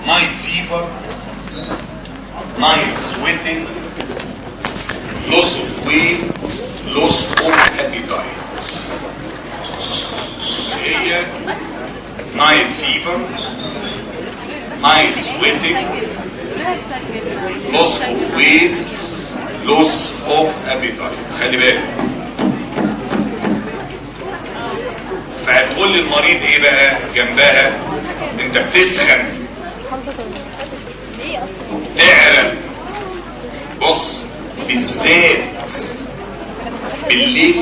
نايت فيفر نايت سويتنج لوس اوف ويت لوس اوف ابيتايت هي نايت فيفر نايت سويتنج لوس اوف ويت لوس اوف ابيتايت خلي بالك فهتقول للمريض ايه بقى جنبها انت بتسخن تعرف بص بالذات بالليل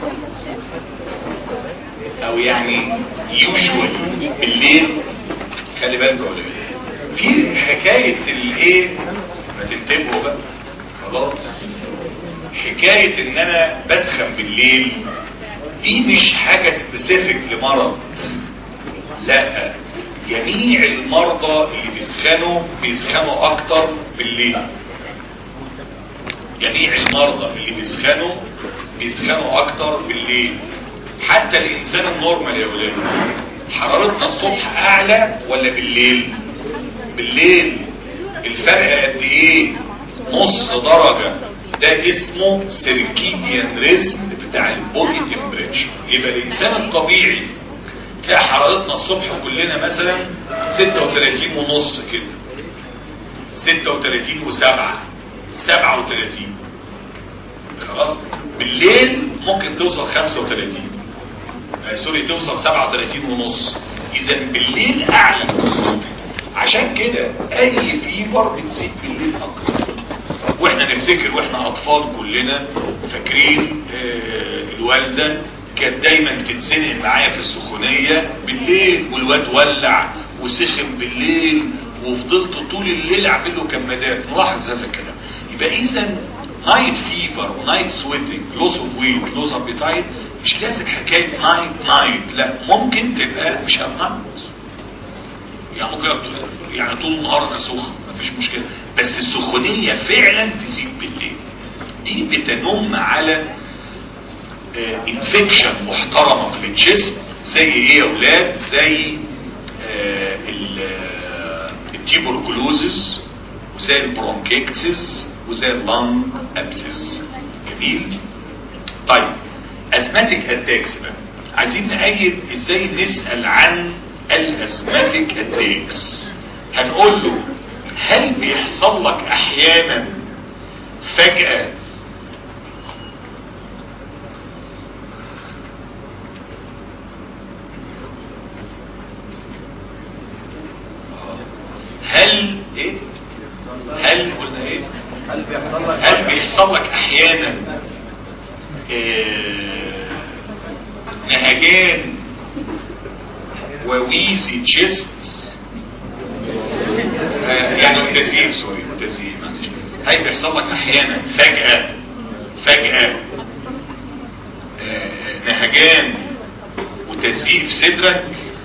او يعني يوجوال بالليل خلي بالكم ولا ايه في حكايه الايه ما تنتبهوا بقى خلاص حكايه ان انا بسخن بالليل دي مش حاجه سبيسيفيك لمرض لا جميع المرضى اللي بيسخنوا بيسخنوا اكتر بالليل جميع المرضى اللي بيسخنوا بيسخنوا اكتر بالليل حتى الانسان النورمال يا ولاد حرارتنا الصبح اعلى ولا بالليل بالليل الفرق قد ايه نص درجة ده اسمه سيركيديان ريزم بتاع البودي تمبريتشر يبقى الانسان الطبيعي تلاقي حرارتنا الصبح كلنا مثلا 36 ونص كده 36 وسبعة 37 خلاص بالليل ممكن توصل 35 آه سوري توصل 37 ونص اذا بالليل اعلى من الصبح عشان كده اي فيبر بتزيد بالليل اكتر واحنا نفتكر واحنا اطفال كلنا فاكرين آه الوالده كانت دايما تتزنق معايا في السخونيه بالليل والواد ولع وسخن بالليل وفضلت طول الليل اعمل له كمادات نلاحظ هذا الكلام يبقى اذا نايت فيفر ونايت سويتنج لوس اوف ويت لوس اوف بيتايت مش لازم حكايه نايت نايت لا ممكن تبقى مش هاف نايت يعني ممكن يعني طول النهار انا سخن مفيش مشكله بس السخونيه فعلا تزيد بالليل دي بتنم على انفكشن محترمه في الجسم زي ايه يا اولاد زي آه التيبركلوزس وزي البرونكيكسس وزي اللنج ابسس جميل طيب ازماتيك اتاكس بقى عايزين نأيد ازاي نسأل عن الازماتيك اتاكس هنقول له هل بيحصل لك احيانا فجأة هل ايه هل قلنا ايه هل بيحصل لك هل بيحصل لك احيانا آه، نهجان وويزي تشيست آه، يعني متزيين سوري متزيين معلش هل بيحصل لك احيانا فجأة فجأة آه، نهجان وتزييق في صدرك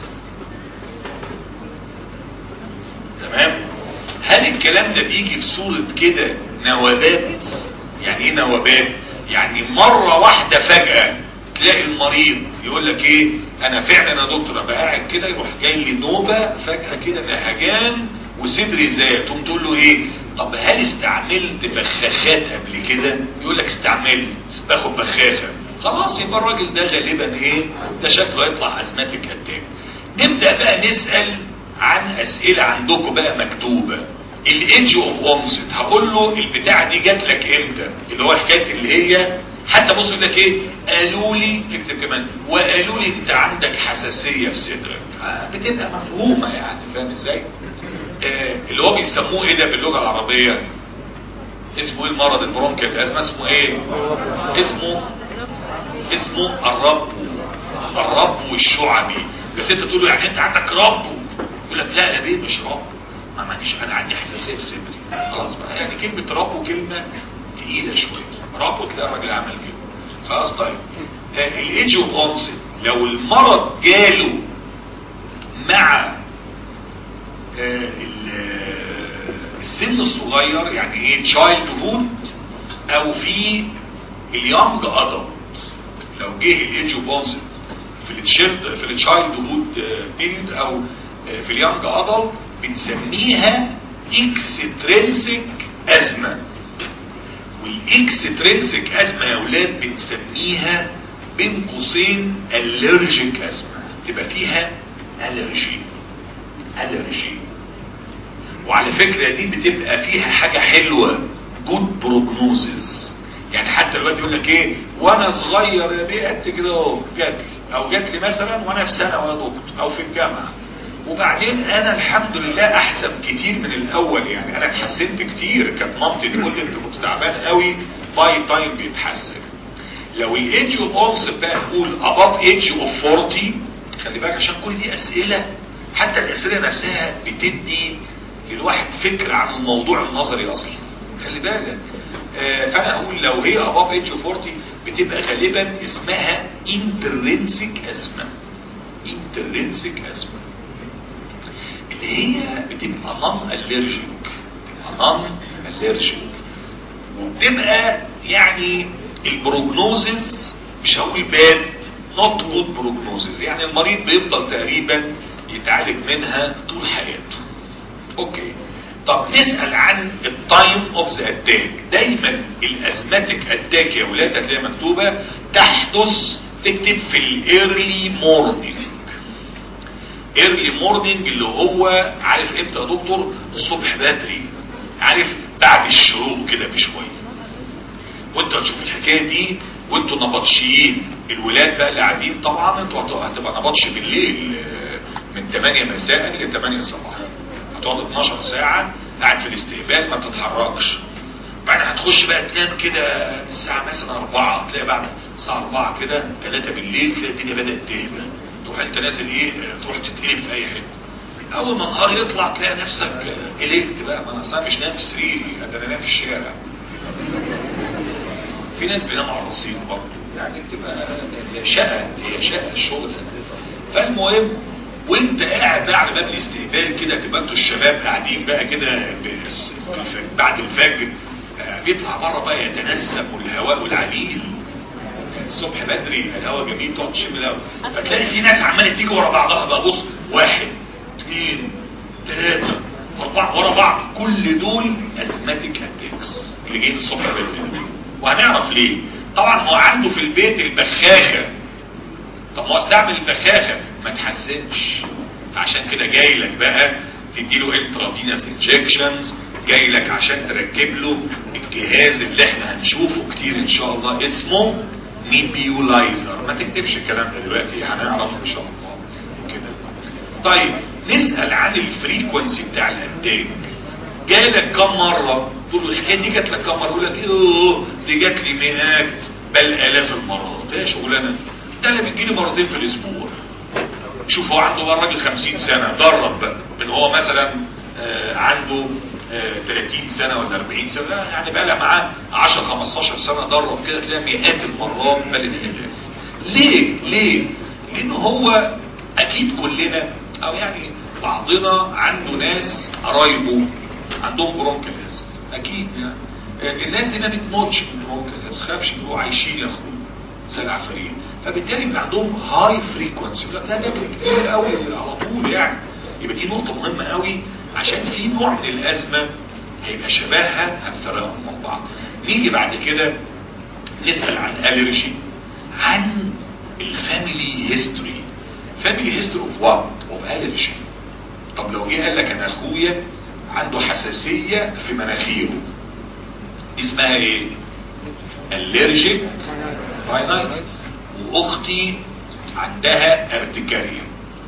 تمام هل الكلام ده بيجي في صورة كده نوبات يعني ايه نوبات يعني مرة واحدة فجأة تلاقي المريض يقول لك ايه انا فعلا يا دكتور ابقى قاعد كده يروح جاي لي نوبة فجأة كده نهجان وصدري زاد تقوم تقول له ايه طب هل استعملت بخاخات قبل كده يقول لك استعملت باخد بخاخة خلاص يبقى الراجل ده غالبا ايه ده شكله يطلع ازماتيك اتاك نبدأ بقى نسأل عن اسئلة عندكم بقى مكتوبة الايدج اوف وانست هقول له البتاعة دي جات لك امتى اللي هو حكاية اللي هي حتى بص يقول لك ايه قالوا لي اكتب كمان وقالوا لي انت عندك حساسية في صدرك آه بتبقى مفهومة يعني فاهم ازاي آه اللي هو بيسموه ايه ده باللغة العربية اسمه ايه المرض البرونكيال ازمة اسمه ايه اسمه اسمه الرب الرب والشعبي بس انت تقول له يعني انت عندك رب يقول لك لا يا بيه مش رب ما معلش انا عندي حساسيه في صدري خلاص بقى يعني كلمه رب كلمه تقيله شويه رب وتلاقي الراجل عمل كده خلاص طيب الايدج اوف اونست لو المرض جاله مع آه السن الصغير يعني ايه تشايلد هود او في اليونج ادلت لو جه الايدج اوف اونست في التشيلد في التشايلد هود بيريد او في اليانج ادلت بنسميها اكسترينسيك ازمه والاكسترينسيك ازمه يا اولاد بنسميها بين قوسين الرجيك ازمه تبقى فيها الرجي الرجي وعلى فكره دي بتبقى فيها حاجه حلوه جود بروجنوزز يعني حتى الوقت يقول لك ايه وانا صغير يا بيه قد كده اهو جات لي او جات لي مثلا وانا في ثانوي يا دكتور او في الجامعه وبعدين انا الحمد لله احسن كتير من الاول يعني انا اتحسنت كتير كانت مامتي تقول لي انت كنت تعبان قوي باي تايم بيتحسن لو الايدج اوف اولسن بقى نقول اباف ايدج اوف 40 خلي بالك عشان كل دي اسئله حتى الاسئله نفسها بتدي للواحد فكره عن الموضوع النظري اصلا خلي بالك آه فانا اقول لو هي اباف ايدج اوف 40 بتبقى غالبا اسمها انترنسيك ازمه انترنسيك ازمه اللي هي بتبقى نون الرجيك بتبقى نون الرجيك وبتبقى يعني البروجنوزز مش هقول باد نوت جود بروجنوزز يعني المريض بيفضل تقريبا يتعالج منها طول حياته اوكي طب نسأل عن التايم اوف ذا اتاك دايما الازماتيك اتاك يا ولاد هتلاقيها مكتوبه تحدث تكتب في الايرلي مورنينج ايرلي مورنينج اللي هو عارف امتى يا دكتور الصبح بدري عارف بعد الشروق كده بشويه وانت هتشوف الحكايه دي وانتوا نبطشيين الولاد بقى اللي قاعدين طبعا انتوا هتبقى نبطش بالليل من 8 مساء ل 8 صباحا هتقعد 12 ساعه قاعد في الاستقبال ما بتتحركش بعدين هتخش بقى تنام كده الساعه مثلا 4 تلاقي بعد الساعه 4 كده 3 بالليل تلاقي الدنيا بدات تهدى تروح انت نازل ايه تروح تتقلب في اي حته اول ما النهار يطلع تلاقي نفسك قلقت بقى ما انا اصلا مش نايم في سريري ده انا نايم في الشارع في ناس بيناموا على الرصيف برضه يعني بتبقى هي شقه هي شقه الشغل فالمهم وانت قاعد بقى على باب الاستقبال كده تبقى انتوا الشباب قاعدين بقى كده بعد الفجر بيطلع بره بقى يتنسم الهواء العليل الصبح بدري الهواء جميل تقعد تشم الهواء فتلاقي في ناس عماله تيجي ورا بعضها بقى بص واحد اثنين ثلاثه اربعه ورا بعض كل دول ازماتيك اتاكس اللي جايين الصبح بدري وهنعرف ليه طبعا هو عنده في البيت البخاخه طب ما هو استعمل البخاخه ما تحسنش فعشان كده جاي لك بقى تديله انترافينوس انجكشنز جاي لك عشان تركب له الجهاز اللي احنا هنشوفه كتير ان شاء الله اسمه نيبيولايزر ما تكتبش الكلام ده دلوقتي هنعرفه ان شاء الله كده طيب نسأل عن الفريكونسي بتاع الانتاج جالك كم مرة تقول له الحكايه دي جات لك كم مرة يقول لك ايه دي جات لي مئات بل الاف المرات ايه شغلانه ده اللي بتجيلي مرتين في الاسبوع شوف هو عنده بقى راجل 50 سنة درب بقى من هو مثلا آه عنده آه 30 سنة ولا 40 سنة يعني بقى لها معاه 10 15 سنة درب كده تلاقي مئات المرات بل الالاف ليه ليه لان هو اكيد كلنا او يعني بعضنا عنده ناس قرايبه عندهم برونكاليز اكيد يعني الناس دي ما بتموتش من برونكاليز خافش يبقوا عايشين يا اخويا زي العفاريت فبالتالي بيبقى عندهم هاي فريكونسي يقول لك ده جاب كتير قوي على طول يعني يبقى دي نقطه مهمه قوي عشان في نوع من الازمه هيبقى شبهها هنفرقهم من بعض نيجي بعد كده نسال عن الالرجي عن الفاميلي هيستوري فاميلي هيستوري اوف وات اوف الرجي طب لو جه قال لك انا اخويا عنده حساسيه في مناخيره اسمها ايه الرجيك راينايتس واختي عندها ارتكاريا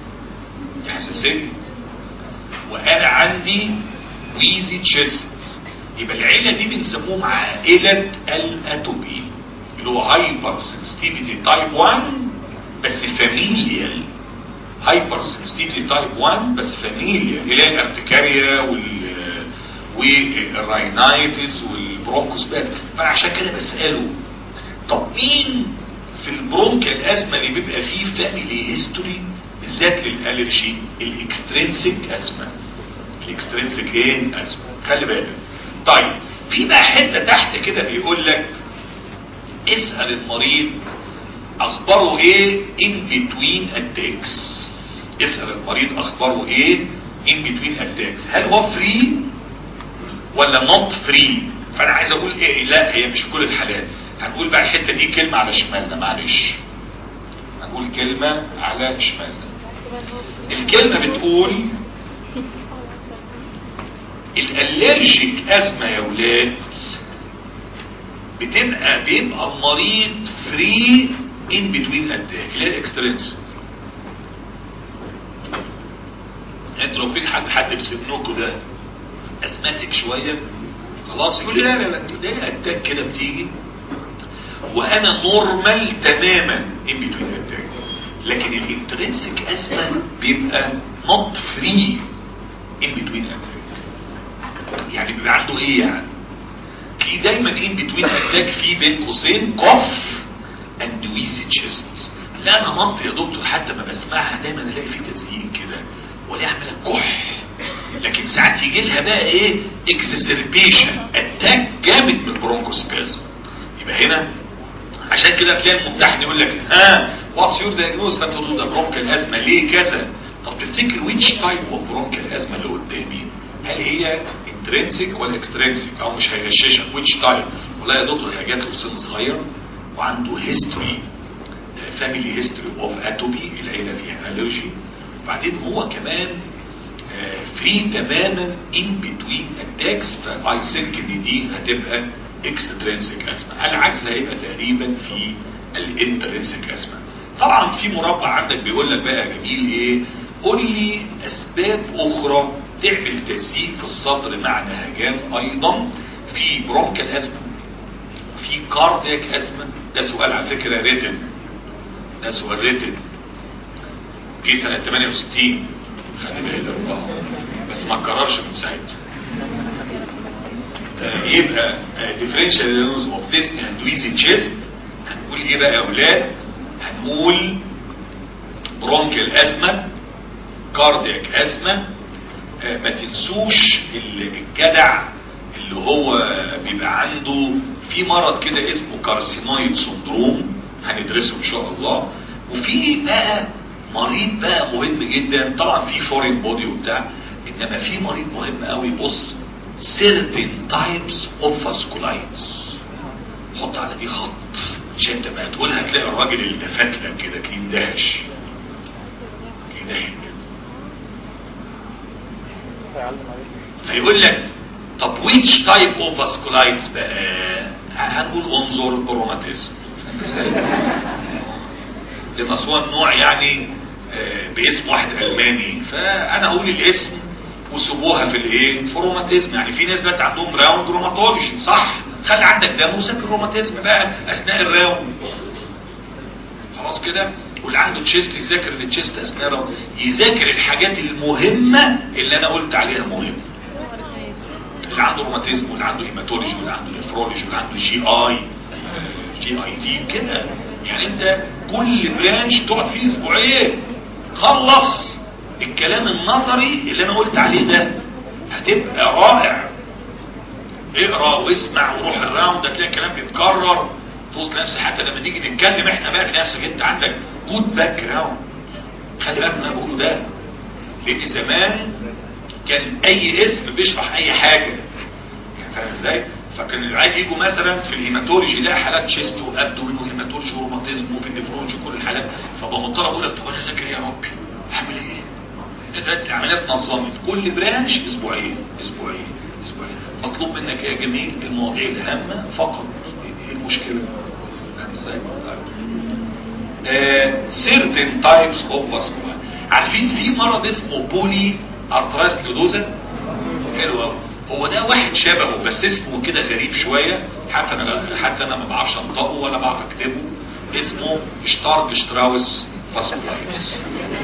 حساسيه وانا عندي ويزي تشيست يبقى العيله دي بنسموهم عائله الاتوبي اللي هو هايبر سنسيتيفيتي تايب 1 بس فاميليال هايبر سنسيتيفيتي تايب 1 بس فاميليال اللي هي الارتكاريا وال والراينايتس والبرونكوس بات فعشان كده بساله طب مين في البرونكا الازمه اللي بيبقى فيه فاميلي هيستوري بالذات للالرجي الاكسترينسيك ازمه الاكسترينسيك ايه ازمه خلي بالك طيب في بقى حته تحت كده بيقول لك اسال المريض اخباره ايه ان بتوين اتاكس اسال المريض اخباره ايه ان بتوين اتاكس هل هو فري ولا نوت فري فانا عايز اقول ايه لا هي مش في كل الحالات هنقول بقى الحته دي كلمه على شمالنا معلش هنقول كلمه على شمالنا الكلمه بتقول الالرجيك ازمه يا ولاد بتبقى بيبقى المريض فري ان بتوين اتاك اللي هي الاكسترنس انت لو فيك حد حد في سنكم ده ازماتك شويه خلاص يقول لي لا لا لا ده اتاك كده بتيجي وانا نورمال تماما ان بتوين اتاك لكن الانترنسك ازمه بيبقى نوت فري ان بتوين اتاك يعني بيبقى عنده ايه يعني في دايما ان بتوين اتاك في بين قوسين كوف اند ويزي تشيست لا انا منطق يا دكتور حتى ما بسمعها دايما الاقي في تزيين كده ولا عمال كح لكن ساعات يجي لها بقى ايه اكسسربيشن اتاك جامد من البرونكوسبازم يبقى هنا عشان كده تلاقي الممتحن يقول لك ها واتس يور دايجنوز فانت تقول ده برونكال ازمه ليه كذا طب تفتكر ويتش تايب اوف برونكال ازمه اللي قدامي هل هي انترنسيك ولا اكسترنسيك او مش هيغششك ويتش تايب والله يا دكتور هي جات له في سن صغير وعنده هيستوري فاميلي هيستوري اوف اتوبي العيله فيها الرجي وبعدين هو كمان فري تماما ان بتوين اتاكس فاي ثينك ان دي هتبقى اكسترنسيك ازمه على العكس هيبقى تقريبا في الانترنسيك ازمه طبعا في مربع عندك بيقول لك بقى يا جميل ايه قول لي اسباب اخرى تعمل تزييق في الصدر مع نهجان ايضا في برونكال ازمه في كاردياك ازمه ده سؤال على فكره ريتن ده سؤال ريتن جه سنه 68 خلي بالك بس ما اتكررش من ساعتها يبقى differential diagnosis of dyspnea and wheezy chest هنقول ايه بقى يا اولاد هنقول برونكال ازمه كاردياك ازمه ما تنسوش الجدع اللي هو بيبقى عنده في مرض كده اسمه كارسينويد سندروم هندرسه ان شاء الله وفي بقى مريض بقى مهم جدا طبعا في فورين بودي وبتاع انما في مريض مهم قوي بص certain types of vasculitis حط على دي خط عشان انت ما تقولها هتلاقي الراجل اللي التفت لك كده تلاقيه اندهش تلاقيه ضحك كده فيقول لك طب which type of vasculitis بقى هنقول انظر الروماتيزم لان اصلا النوع يعني باسم واحد الماني فانا اقول الاسم وسيبوها في الايه في الروماتيزم يعني في ناس بقى عندهم راوند روماتولوجي صح خلي عندك دم وسكر روماتيزم بقى اثناء الراوند خلاص كده واللي عنده تشيست يذاكر التشيست اثناء الراوند يذاكر الحاجات المهمه اللي انا قلت عليها مهمه اللي عنده روماتيزم واللي عنده هيماتولوجي واللي عنده نفرولوجي واللي عنده جي اي جي اي تي كده يعني انت كل برانش تقعد فيه اسبوعين خلص الكلام النظري اللي انا قلت عليه ده هتبقى رائع اقرا واسمع وروح الراوند هتلاقي الكلام بيتكرر توصل نفسك حتى لما تيجي تتكلم احنا بقى تلاقي نفسك انت عندك جود باك جراوند خلي بالك من انا بقوله ده لان زمان كان اي اسم بيشرح اي حاجه فاهم ازاي فكان العيال يجوا مثلا في الهيماتولوجي يلاقي حالات شيست وابدومين وهيماتولوجي وروماتيزم وفي النفرولوجي كل الحالات فبقى مضطر اقول لك طب انا اذاكر ايه يا ربي اعمل ايه دلوقتي العمليات نظمت كل برانش اسبوعين اسبوعين اسبوعين مطلوب منك يا جميل المواضيع الهامه فقط ايه المشكله فاهم ازاي certain types of vascular عارفين في مرض اسمه بولي ارترايس لودوزا حلو قوي هو ده واحد شبهه بس اسمه كده غريب شوية حتى انا حتى انا ما بعرفش انطقه ولا بعرف اكتبه اسمه شتارك شتراوس فاسكولايتس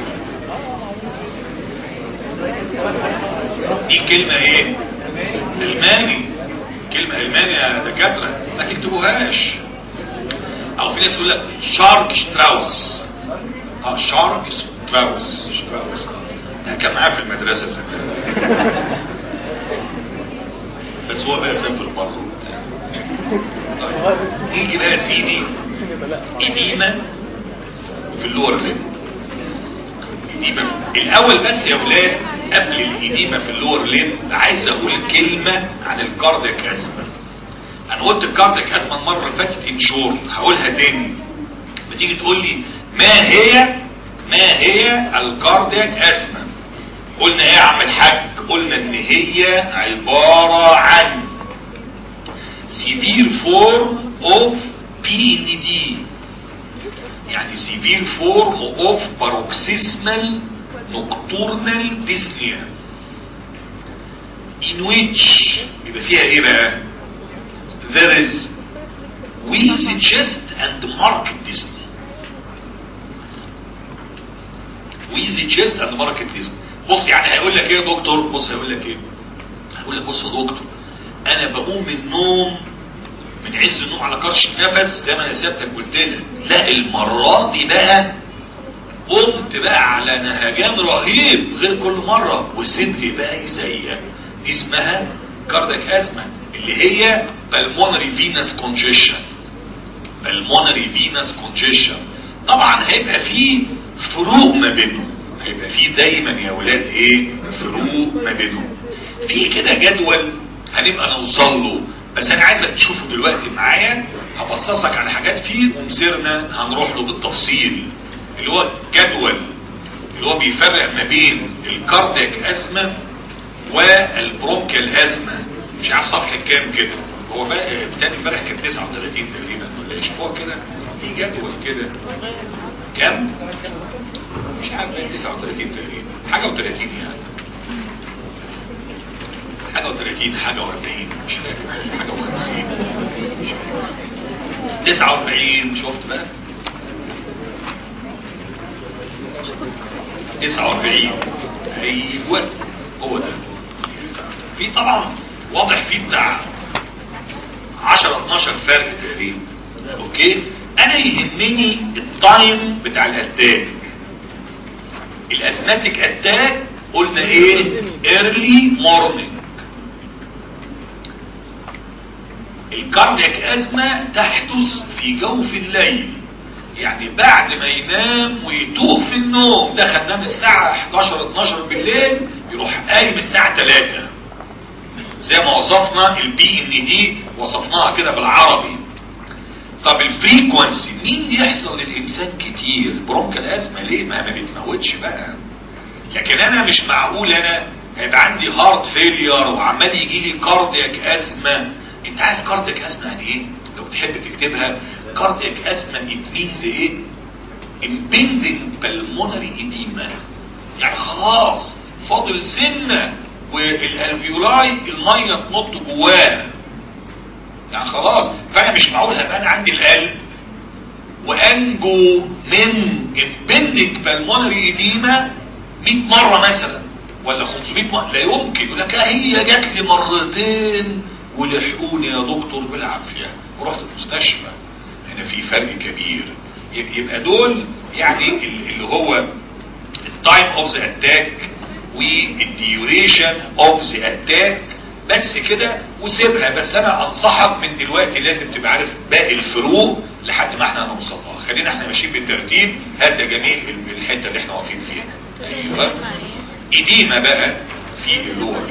دي كلمة ايه الماني كلمة الماني يا دكاترة ما تكتبوهاش او في ناس يقول لك شارك شتراوس اه شارك شتراوس شتراوس ده كان معايا في المدرسة سنة بس هو بقى سافر بره طيب نيجي بقى يا سيدي إديمة في اللور ليب إديمة الاول بس يا ولاد قبل الإديمة في اللور ليم عايز اقول كلمة عن الكاردياك ازمة انا قلت الكاردياك ازمة المرة اللي فاتت ان شورت هقولها تاني بتيجي تقول لي ما هي ما هي الكاردياك ازمة قلنا ايه يا عم الحاج قلنا ان هي عبارة عن severe form of PND يعني severe form of paroxysmal nocturnal dyspnea in which يبقى فيها ايه بقى there is wheezy chest and marked dyspnea wheezy chest and marked dyspnea بص يعني هيقول لك ايه يا دكتور بص هيقول لك ايه هيقول لك بص يا دكتور انا بقوم من النوم من عز النوم على كرش النفس زي ما انا سيادتك قلت لنا لا المره دي بقى قمت بقى على نهجان رهيب غير كل مره والصدر بقى يزيق دي اسمها كاردياك ازمه اللي هي بالمونري فينس كونجيشن بالمونري فينس كونجيشن طبعا هيبقى فيه فروق ما بينهم هيبقى فيه دايما يا ولاد ايه فروق ما بينهم في كده جدول هنبقى نوصل له بس انا عايزك تشوفه دلوقتي معايا هبصصك على حاجات فيه ومسيرنا هنروح له بالتفصيل اللي هو جدول اللي هو بيفرق ما بين الكاردياك ازمه والبرونكيال ازمه مش عارف صفحه كام كده هو بقى بتاني امبارح كان 39 تقريبا ولا اسبوع كده في جدول كده كام مش عارف 39 تقريبا حاجه و30 يعني حاجة وثلاثين حاجة واربعين مش فاكر حاجة وخمسين تسعة واربعين شفت بقى تسعة واربعين ايوه هو ده في طبعا واضح فيه بتاع عشرة اتناشر فرق تقريبا اوكي انا يهمني التايم بتاع الاتاك الاسماتيك اتاك قلنا ايه early morning الكاردياك ازمة تحدث في جوف الليل يعني بعد ما ينام ويتوه في النوم دخل نام الساعة 11 12 بالليل يروح قايم الساعة 3 زي ما وصفنا البي ان دي وصفناها كده بالعربي طب الفريكونسي مين دي يحصل للانسان كتير برونكال ازمة ليه ما ما بتموتش بقى لكن انا مش معقول انا هيبقى عندي هارت فيلير وعمال يجي لي كاردياك ازمه انت عارف كاردياك ازمه يعني ايه لو تحب تكتبها كاردياك ازمه ات مينز ايه impending pulmonary edema يعني خلاص فاضل سنه والالفيولاي الميه تنط جواها يعني خلاص فانا مش معقول هبقى انا عندي القلب وانجو من impending pulmonary edema 100 مره مثلا ولا 500 مره لا يمكن يقول لك هي جات لي مرتين ولحقوني يا دكتور بالعافية ورحت المستشفى هنا في فرق كبير يبقى دول يعني اللي هو التايم اوف ذا اتاك والديوريشن اوف ذا اتاك بس كده وسيبها بس انا انصحك من دلوقتي لازم تبقى عارف باقي الفروق لحد ما احنا هنوصل لها خلينا احنا ماشيين بالترتيب هات يا جميل الحته اللي احنا واقفين فيها ايوه اديمه بقى في اللور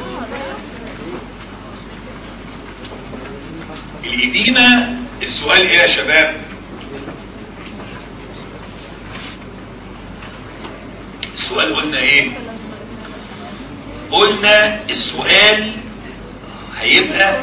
الإديمة السؤال ايه يا شباب السؤال قلنا ايه قلنا السؤال هيبقى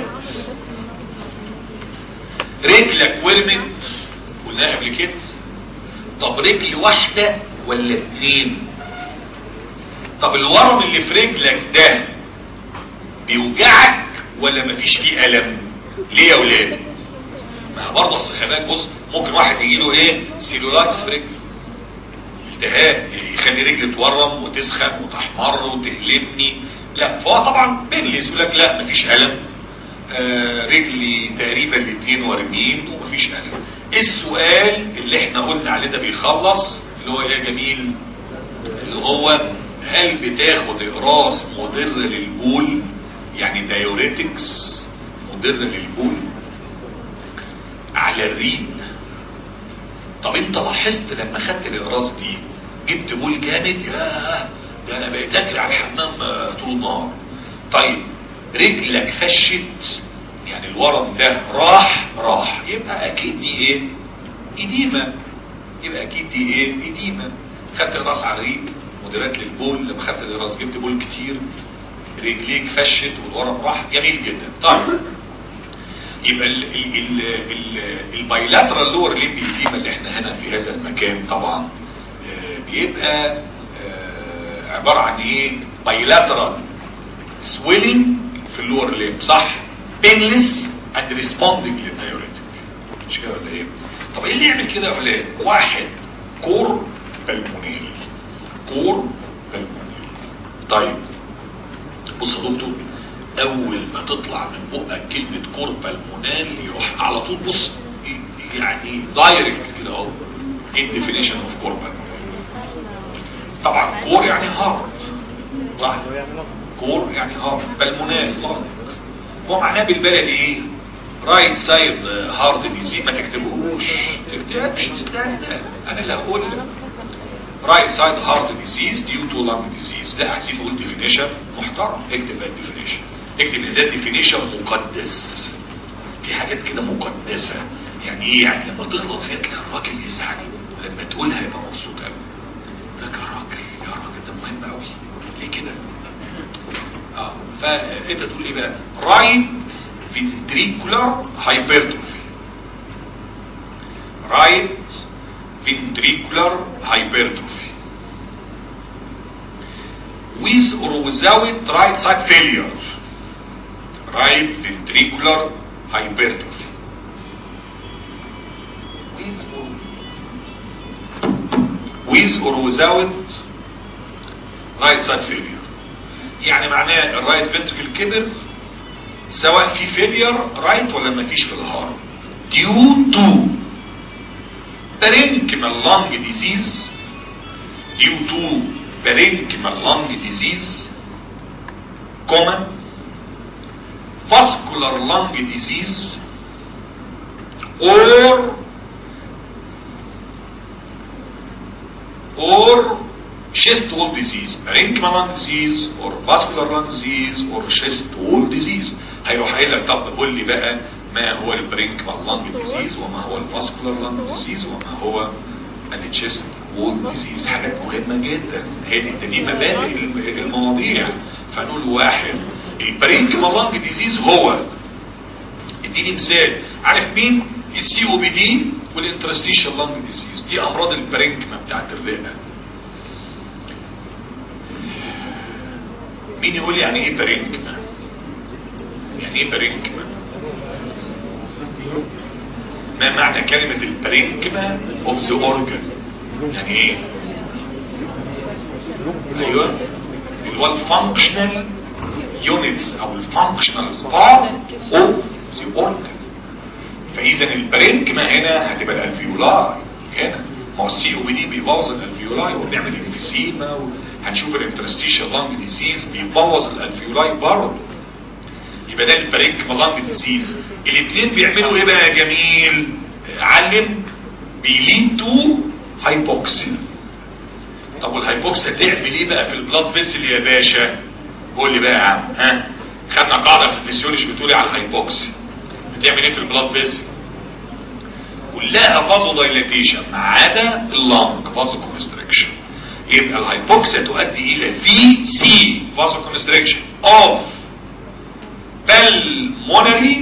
رجلك ورمت قلناها قبل كده طب رجل واحدة ولا اتنين طب الورم اللي في رجلك ده بيوجعك ولا مفيش فيه ألم ليه يا ولاد ما برضه الصخبات بص ممكن واحد يجي له ايه سيلولايتس في رجله التهاب يخلي رجل تورم وتسخن وتحمر وتهلبني لا فهو طبعا بينلس يقول لك لا مفيش الم آه رجلي تقريبا الاثنين ورمين ومفيش الم السؤال اللي احنا قلنا عليه ده بيخلص اللي هو ايه يا جميل اللي هو هل بتاخد اقراص مضر للبول يعني دايوريتكس مضر للبول على الريق طب انت لاحظت لما خدت الاقراص دي جبت بول جامد ياه ده انا بقيت اجري على الحمام آه، طول النهار طيب رجلك فشت يعني الورم ده راح راح يبقى اكيد دي ايه اديمه يبقى اكيد دي ايه اديمه خدت الراس على الريق مديرات للبول لما خدت الراس جبت بول كتير رجليك فشت والورم راح جميل جدا طيب يبقى ال ال ال ال البايلاترال لور ليمب ايديما اللي احنا هنا في هذا المكان طبعا آه، بيبقى آه، عبارة عن ايه بايلاترال swelling في اللور ليمب صح painless and responding للدايوريتك مش كده ولا ايه طب ايه اللي يعمل كده يا اولاد واحد كور بالمونيل كور بالمونيل طيب بص يا دكتور اول ما تطلع من بقك كلمة كور بالمونال يروح على طول بص يعني دايركت كده اهو الديفينيشن اوف كور بالمونال طبعا كور يعني هارت صح كور يعني هارت بالمونال لانج هو معناه بالبلدي ايه رايت سايد هارت ديزيز ما تكتبوش تكتبش استنى انا اللي هقول لك رايت سايد هارت ديزيز ديو تو لانج ديزيز لا عايزين نقول ديفينيشن محترم اكتب بقى الديفينيشن اكتب ان ده ديفينيشن مقدس في حاجات كده مقدسه يعني ايه يعني لما تغلط فيها تلاقي الراجل يزعل ولما تقولها يبقى مبسوط قوي يقول لك يا راجل يا راجل ده مهم قوي ليه كده اه فانت تقول ايه بقى رايت ventricular hypertrophy right ventricular hypertrophy with or without right side failure right ventricular hypertrophy with or, with or without right side failure يعني معناه الرايت فنتركل كبر سواء في فيلير رايت ولا ما فيش في الهارت due to parenchymal lung disease due to parenchymal lung disease common vascular lung disease or or chest wall disease parenchymal lung disease or vascular lung disease or chest wall disease هيروح قايل لك طب قول لي بقى ما هو البرينكمال لانج ديزيز وما هو الفاسكولار لانج ديزيز وما هو التشيست وول ديزيز حاجات مهمة جدا هي دي دي مبادئ المواضيع فنقول واحد البرينكمال لانج ديزيز هو اديني مثال عارف مين السي او بي دي والانترستيشال لانج ديزيز دي امراض البرينكما بتاعت الرئه مين يقول لي يعني ايه برينكما يعني ايه برينكما ما معنى كلمة البرينكما of the organ يعني ايه ايوه اللي هو الفانكشنال يونتس او الفانكشنال بارت اوف the organ فاذا البرينكما هنا هتبقى الالفيولاي هنا ما هو السي او بي دي بيبوظ الالفيولاي وبيعمل انفيزيما هنشوف الانترستيشال لانج ديزيز بيبوظ الالفيولاي برضه يبقى ده البرينكما لانج ديزيز الاثنين بيعملوا ايه بقى يا جميل علم بيلين تو هايبوكسيا طب والهايبوكسيا تعمل ايه بقى في البلاد فيسل يا باشا قول لي بقى يا عم ها خدنا قاعده في الفسيولوجي بتقولي على الهايبوكسيا بتعمل ايه في البلاد فيسل كلها فازو دايليتيشن ما عدا اللانج فازو كونستريكشن يبقى الهايبوكسيا تؤدي الى في سي فازو كونستريكشن اوف pulmonary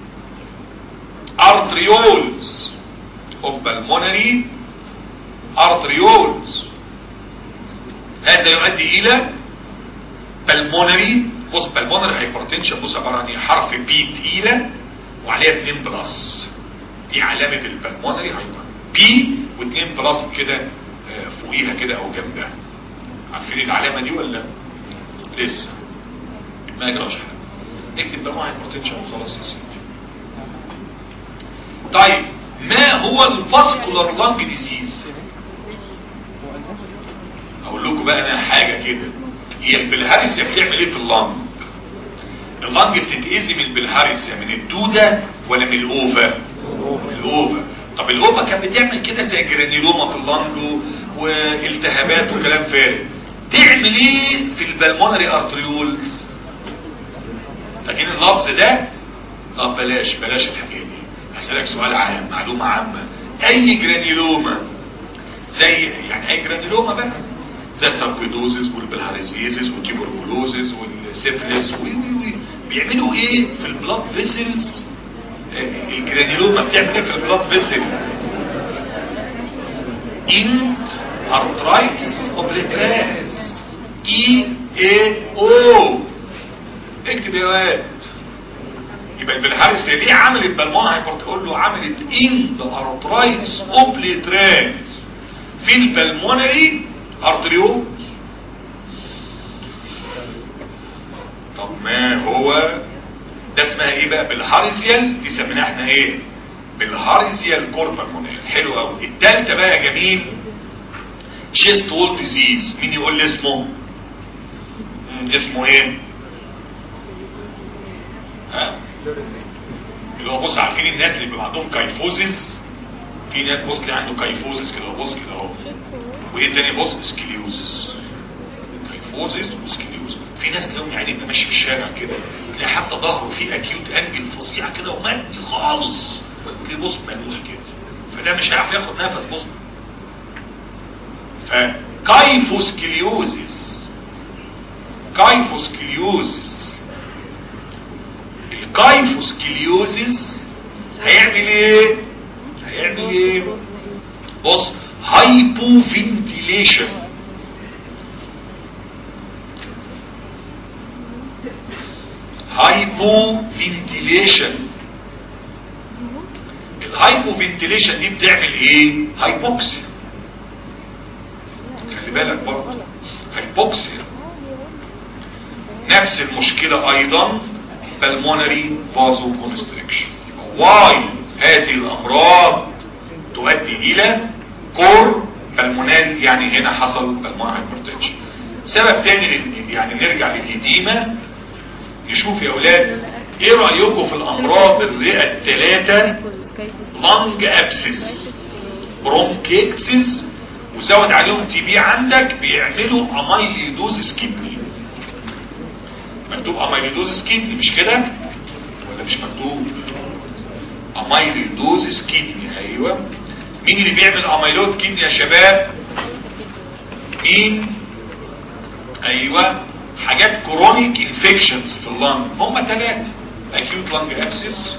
arterioles of pulmonary arterioles هذا يؤدي الى pulmonary بص pulmonary hypertension بص عبارة عن حرف بي تقيلة وعليها 2 بلس دي علامة البلمونري هايبر بي و2 بلس كده فوقيها كده او جنبها عارفين العلامة دي ولا لسه ما يجراش حاجة اكتب بقى هايبرتنشن وخلاص يا سيدي طيب ما هو الفاسكولار لانج ديزيز اقول لكم بقى انا حاجه كده هي البلهارسيا بتعمل ايه في اللانج اللانج بتتاذي من البلهارسيا من الدوده ولا من الاوفا من الاوفا طب الاوفا كانت بتعمل كده زي جرانيلوما في اللانج والتهابات وكلام فارغ تعمل ايه في البلمونري ارتريولز فاكرين اللفظ ده طب بلاش بلاش الحكايه دي هسألك سؤال عام معلومة عامة اي جرانيلوما زي يعني اي جرانيلوما بقى زي الساركويدوزيس والبلهارسيزيس والتيبركلوزيس والسيفلس وي وي وي بيعملوا ايه في البلاد فيسلز الجرانيلوما بتعمل ايه في البلاد فيسل انت ارترايتس اوبليتراس اي اي او اكتب يا واد يبقى البلهارس دي عملت بالمونة هيقول له عملت اند ارترايتس اوبليتراس في البلمونري ارتريول طب ما هو ده اسمها ايه بقى بالهاريزيال دي سميناها احنا ايه بالهاريزيال كوربالمونيال حلو قوي التالتة بقى يا جميل شيست وول ديزيز مين يقول لي اسمه مم، اسمه ايه ها اللي هو بص عارفين الناس اللي بيبقى عندهم كايفوزيس في ناس بص اللي عنده كايفوزيس كده بص كده اهو وايه تاني بص سكليوزيس كايفوزيس وسكليوزيس في ناس تلاقيهم يعني يبقى ماشي في الشارع كده تلاقي حتى ظهره فيه اكيوت انجل فظيع كده ومادي خالص تلاقيه بص ملوح كده فده مش هيعرف ياخد نفس بص فكايفوسكليوزيس كايفوسكليوزيس الكايفوسكليوزيس هيعمل ايه هيعمل ايه بص هايبو فنتيليشن هايبو فنتيليشن الهايبو فنتيليشن دي بتعمل ايه هايبوكسيا خلي بالك برضه هايبوكسيا نفس المشكلة ايضا بالمونري فازو كونستريكشن واي هذه الامراض تؤدي الى كور بالمونال يعني هنا حصل بالمونال هايبرتنشن سبب تاني لل- يعني نرجع للإديمة نشوف يا اولاد ايه رأيكم في الامراض الرئة الثلاثة لانج ابسس برونكيكسس وزود عليهم تي بي عندك بيعملوا امايليدوزس كيدني مكتوب امايليدوزس كيدني مش كده ولا مش مكتوب امايليدوزس كيدني ايوه مين اللي بيعمل امايلود كيدني يا شباب مين ايوه حاجات كرونيك انفكشنز في اللنج هم ثلاثه اكيوت لانج ابسس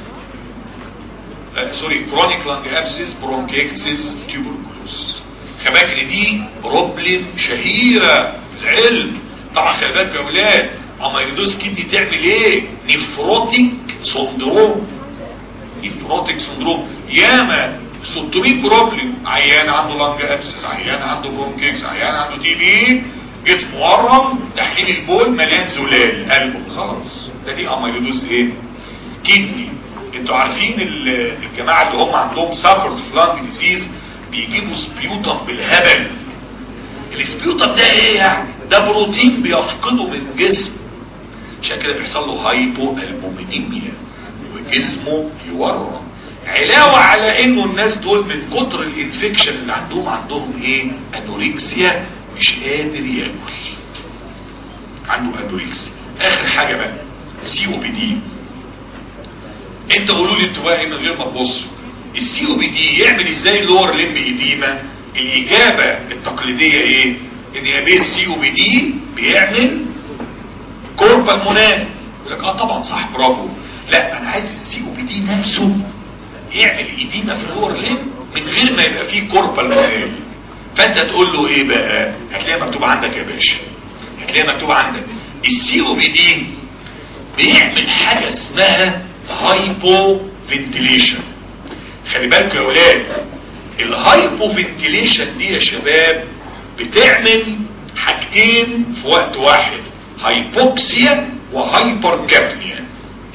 سوري كرونيك لانج ابسس برونكيكسس تيوبركلوز خلي بالك ان دي بروبلم شهيره في العلم طبعا خلي بالك يا اولاد اميلودوز كيدني تعمل ايه نفروتيك سندروم نفروتيك سندروم ياما 600 بروبلم عيان عنده لانج ابسس عيان عنده برونكيكس عيان عنده تي بي جسمه ورم تحليل البول مليان زلال قلبه خلاص ده دي اميلودوز ايه كيدني انتوا عارفين ال- الجماعه اللي هم عندهم سافرد فلانج ديزيز بيجيبوا سبيوتم بالهبل السبيوتم ده ايه يعني ده بروتين بيفقده من الجسم عشان كده بيحصل له هايبو البومينيميا وجسمه يورم علاوة على انه الناس دول من كتر الانفكشن اللي عندهم عندهم ايه انوريكسيا مش قادر ياكل عنده انوريكسيا اخر حاجة بقى سي او بي دي انت قولوا لي انتوا بقى ايه من غير ما تبصوا السي او بي دي يعمل ازاي اللور لمب ايديما الاجابه التقليديه ايه ان يا بيه السي او بي دي بيعمل كوربا المونان يقول لك اه طبعا صح برافو لا انا عايز السي او بي دي نفسه يعمل ايديما في اللور لمب من غير ما يبقى فيه كوربا المونان فانت تقول له ايه بقى هتلاقيها مكتوب عندك يا باشا هتلاقيها مكتوب عندك السي او بي دي بيعمل حاجة اسمها هايبو فنتيليشن خلي بالكم يا ولاد الهايبو فنتيليشن دي يا شباب بتعمل حاجتين في وقت واحد هايبوكسيا وهايبر كابنيا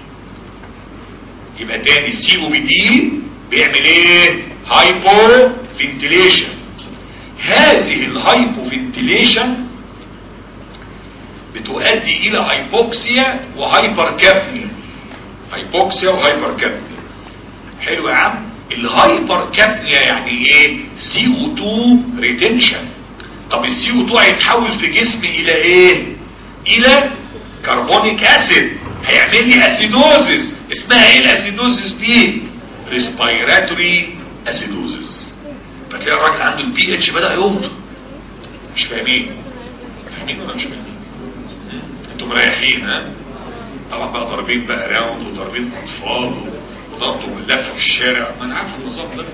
يبقى تاني السي او بي دي بيعمل ايه هايبو فنتيليشن هذه الهايبو فنتيليشن بتؤدي الى هايبوكسيا وهايبر كابنيا هايبوكسيا وهايبر كابنيا حلو يا عم الهايبر كابنيا يعني ايه سي او 2 ريتنشن طب السي او 2 هيتحول في جسمي الى ايه الى كربونيك اسيد هيعمل لي اسيدوزس اسمها ايه الاسيدوزس دي ريسبيراتوري اسيدوزس فتلاقي الراجل عنده البي اتش بدا يهبط مش فاهمين فاهمين ولا مش فاهمين انتوا مريحين ها طبعا بقى ضاربين بقى راوند وضاربين اطفال وضربتوا باللفه في الشارع ما انا عارف النظام ده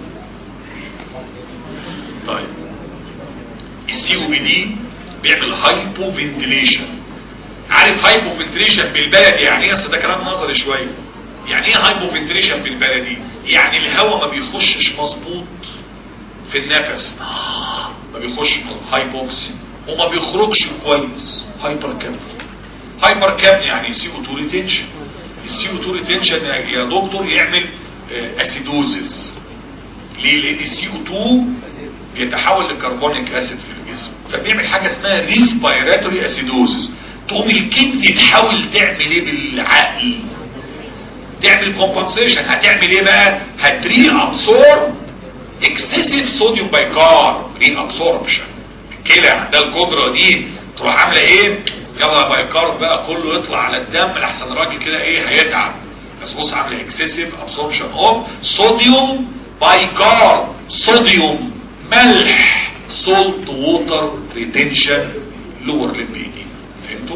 طيب السي او بي دي بيعمل هايبو فنتليشن عارف هايبو فنتليشن بالبلدي يعني ايه اصل ده كلام نظري شويه يعني ايه هايبو فنتليشن بالبلدي يعني الهواء ما بيخشش مظبوط في النفس ما بيخش هايبوكسي وما بيخرجش كويس هايبر كابني هايبر كابني يعني سي او 2 ريتنشن السي او 2 ريتنشن يا دكتور يعمل اسيدوزس ليه لان السي او 2 بيتحول لكربونيك اسيد في الجسم فبيعمل حاجه اسمها ريسبيراتوري اسيدوزس تقوم الكبد تحاول تعمل ايه بالعقل تعمل كومبنسيشن هتعمل ايه بقى هتري ابسورب اكسسيف صوديوم بايكار ري ابسوربشن الكلى عندها القدره دي تروح عامله ايه يلا بايكار بقى كله يطلع على الدم لحسن الراجل كده ايه هيتعب بس بص عامله اكسسيف ابسوربشن اوف صوديوم بايكار صوديوم ملح سولت ووتر ريتنشن لور للبيدي فهمتوا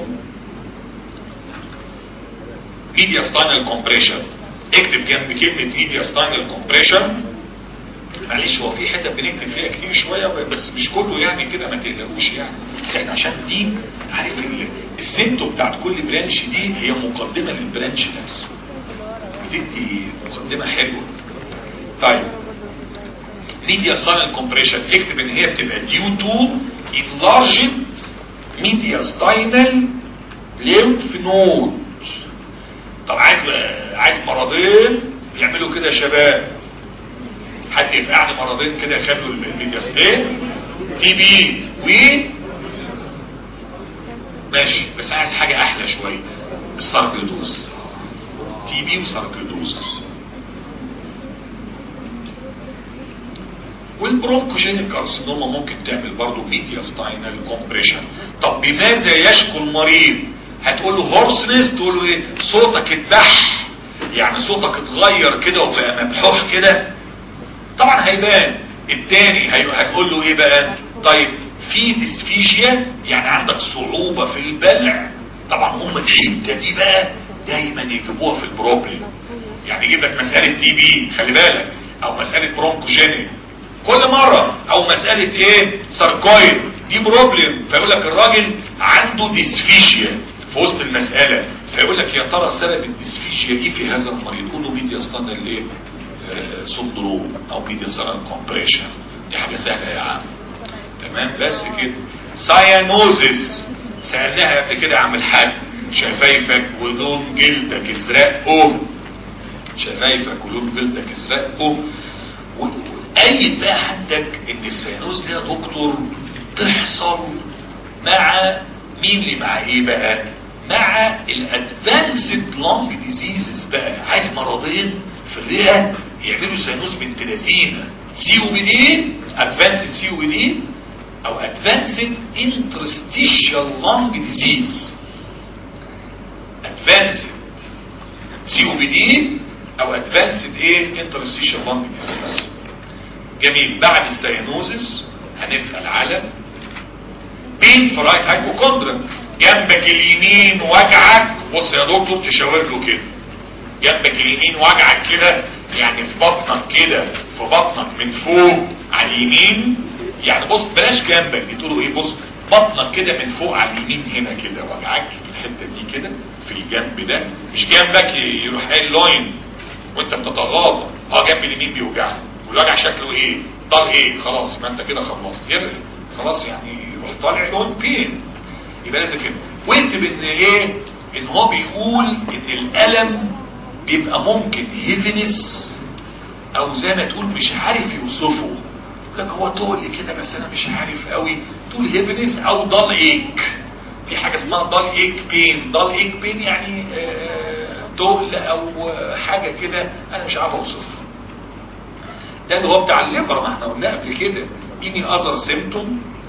ميديا ستاينال كومبريشن اكتب جنب كلمه ميديا ستاينال كومبريشن معلش هو في حته بنكتب فيها كتير شويه بس مش كله يعني كده ما تقلقوش يعني بس احنا عشان دي عارف السنتو بتاعت كل برانش دي هي مقدمه للبرانش نفسه بتدي مقدمه حلوه طيب ميديا ستاينال كومبريشن اكتب ان هي بتبقى ديو تو enlarged ميديا ستاينال ليمف نود طب عايز عايز مرضين يعملوا كده شباب حد يفقعني مرضين كده يخلوا الميديا ستاين تي بي و ماشي بس عايز حاجه احلى شويه الساركلدوز تي بي وساركلدوز والبرونكوجينيك كارسينوما ممكن تعمل برضه ميديا ستاينال كومبريشن طب بماذا يشكو المريض هتقول له هورسنس تقول له ايه صوتك اتبح يعني صوتك اتغير كده وبقى مبحوح كده طبعا هيبان التاني هتقول له ايه بقى طيب في ديسفيشيا يعني عندك صعوبة في البلع طبعا هم الحتة دي بقى دايما يجيبوها في البروبلم يعني يجيب لك مسألة تي بي خلي بالك او مسألة برونكوجينيك كل مرة او مسألة ايه ساركويد دي بروبلم فيقول لك الراجل عنده ديسفيشيا في وسط المسألة فيقول لك يا ترى سبب الديسفيشيا دي في هذا المريض يقول له ميديا ستاندر ايه سندروم او ميديا ستاندر كومبريشن دي حاجة سهلة يا عم تمام بس كده سايانوزيس سألناها قبل كده يا عم الحاج شفايفك ولون جلدك ازرقه شفايفك ولون جلدك ازرقه وأيد بقى عندك ان السيانوز دي يا دكتور تحصل مع مين اللي مع ايه بقى مع الادفانسد لونج ديزيزز بقى عايز مرضين في الرئه يعملوا سيانوز بنت لذينه سي او بي دي ادفانسد سي او بي دي او ادفانسد انترستيشال لونج ديزيز ادفانسد سي او بي دي او ادفانسد ايه انترستيشال لونج ديزيز جميل بعد السيانوزس هنسأل على بين في رايت هايبوكوندرا جنبك اليمين وجعك بص يا دكتور تشاور له كده جنبك اليمين وجعك كده يعني في بطنك كده في بطنك من فوق على اليمين يعني بص بلاش جنبك بتقولوا ايه بص بطنك كده من فوق على اليمين هنا كده وجعك في الحته دي كده في الجنب ده مش جنبك يروح قايل لاين وانت بتتغاضى اه جنب اليمين بيوجعك والوجع شكله ايه ضل ايه خلاص ما انت كده خلصت يرغي خلاص يعني يروح طالع لون بين يبقى لازم كده واكتب ان ايه ان هو بيقول ان الالم بيبقى ممكن هيفنس او زي ما تقول مش عارف يوصفه لك هو تقل كده بس انا مش عارف قوي تقول هيفنس او ضل ايك في حاجة اسمها ضل ايك بين ضل ايك بين يعني آه تقل او حاجة كده انا مش عارف اوصفها ده اللي هو بتاع الليبر ما احنا قلنا قبل كده اني اذر سيمتوم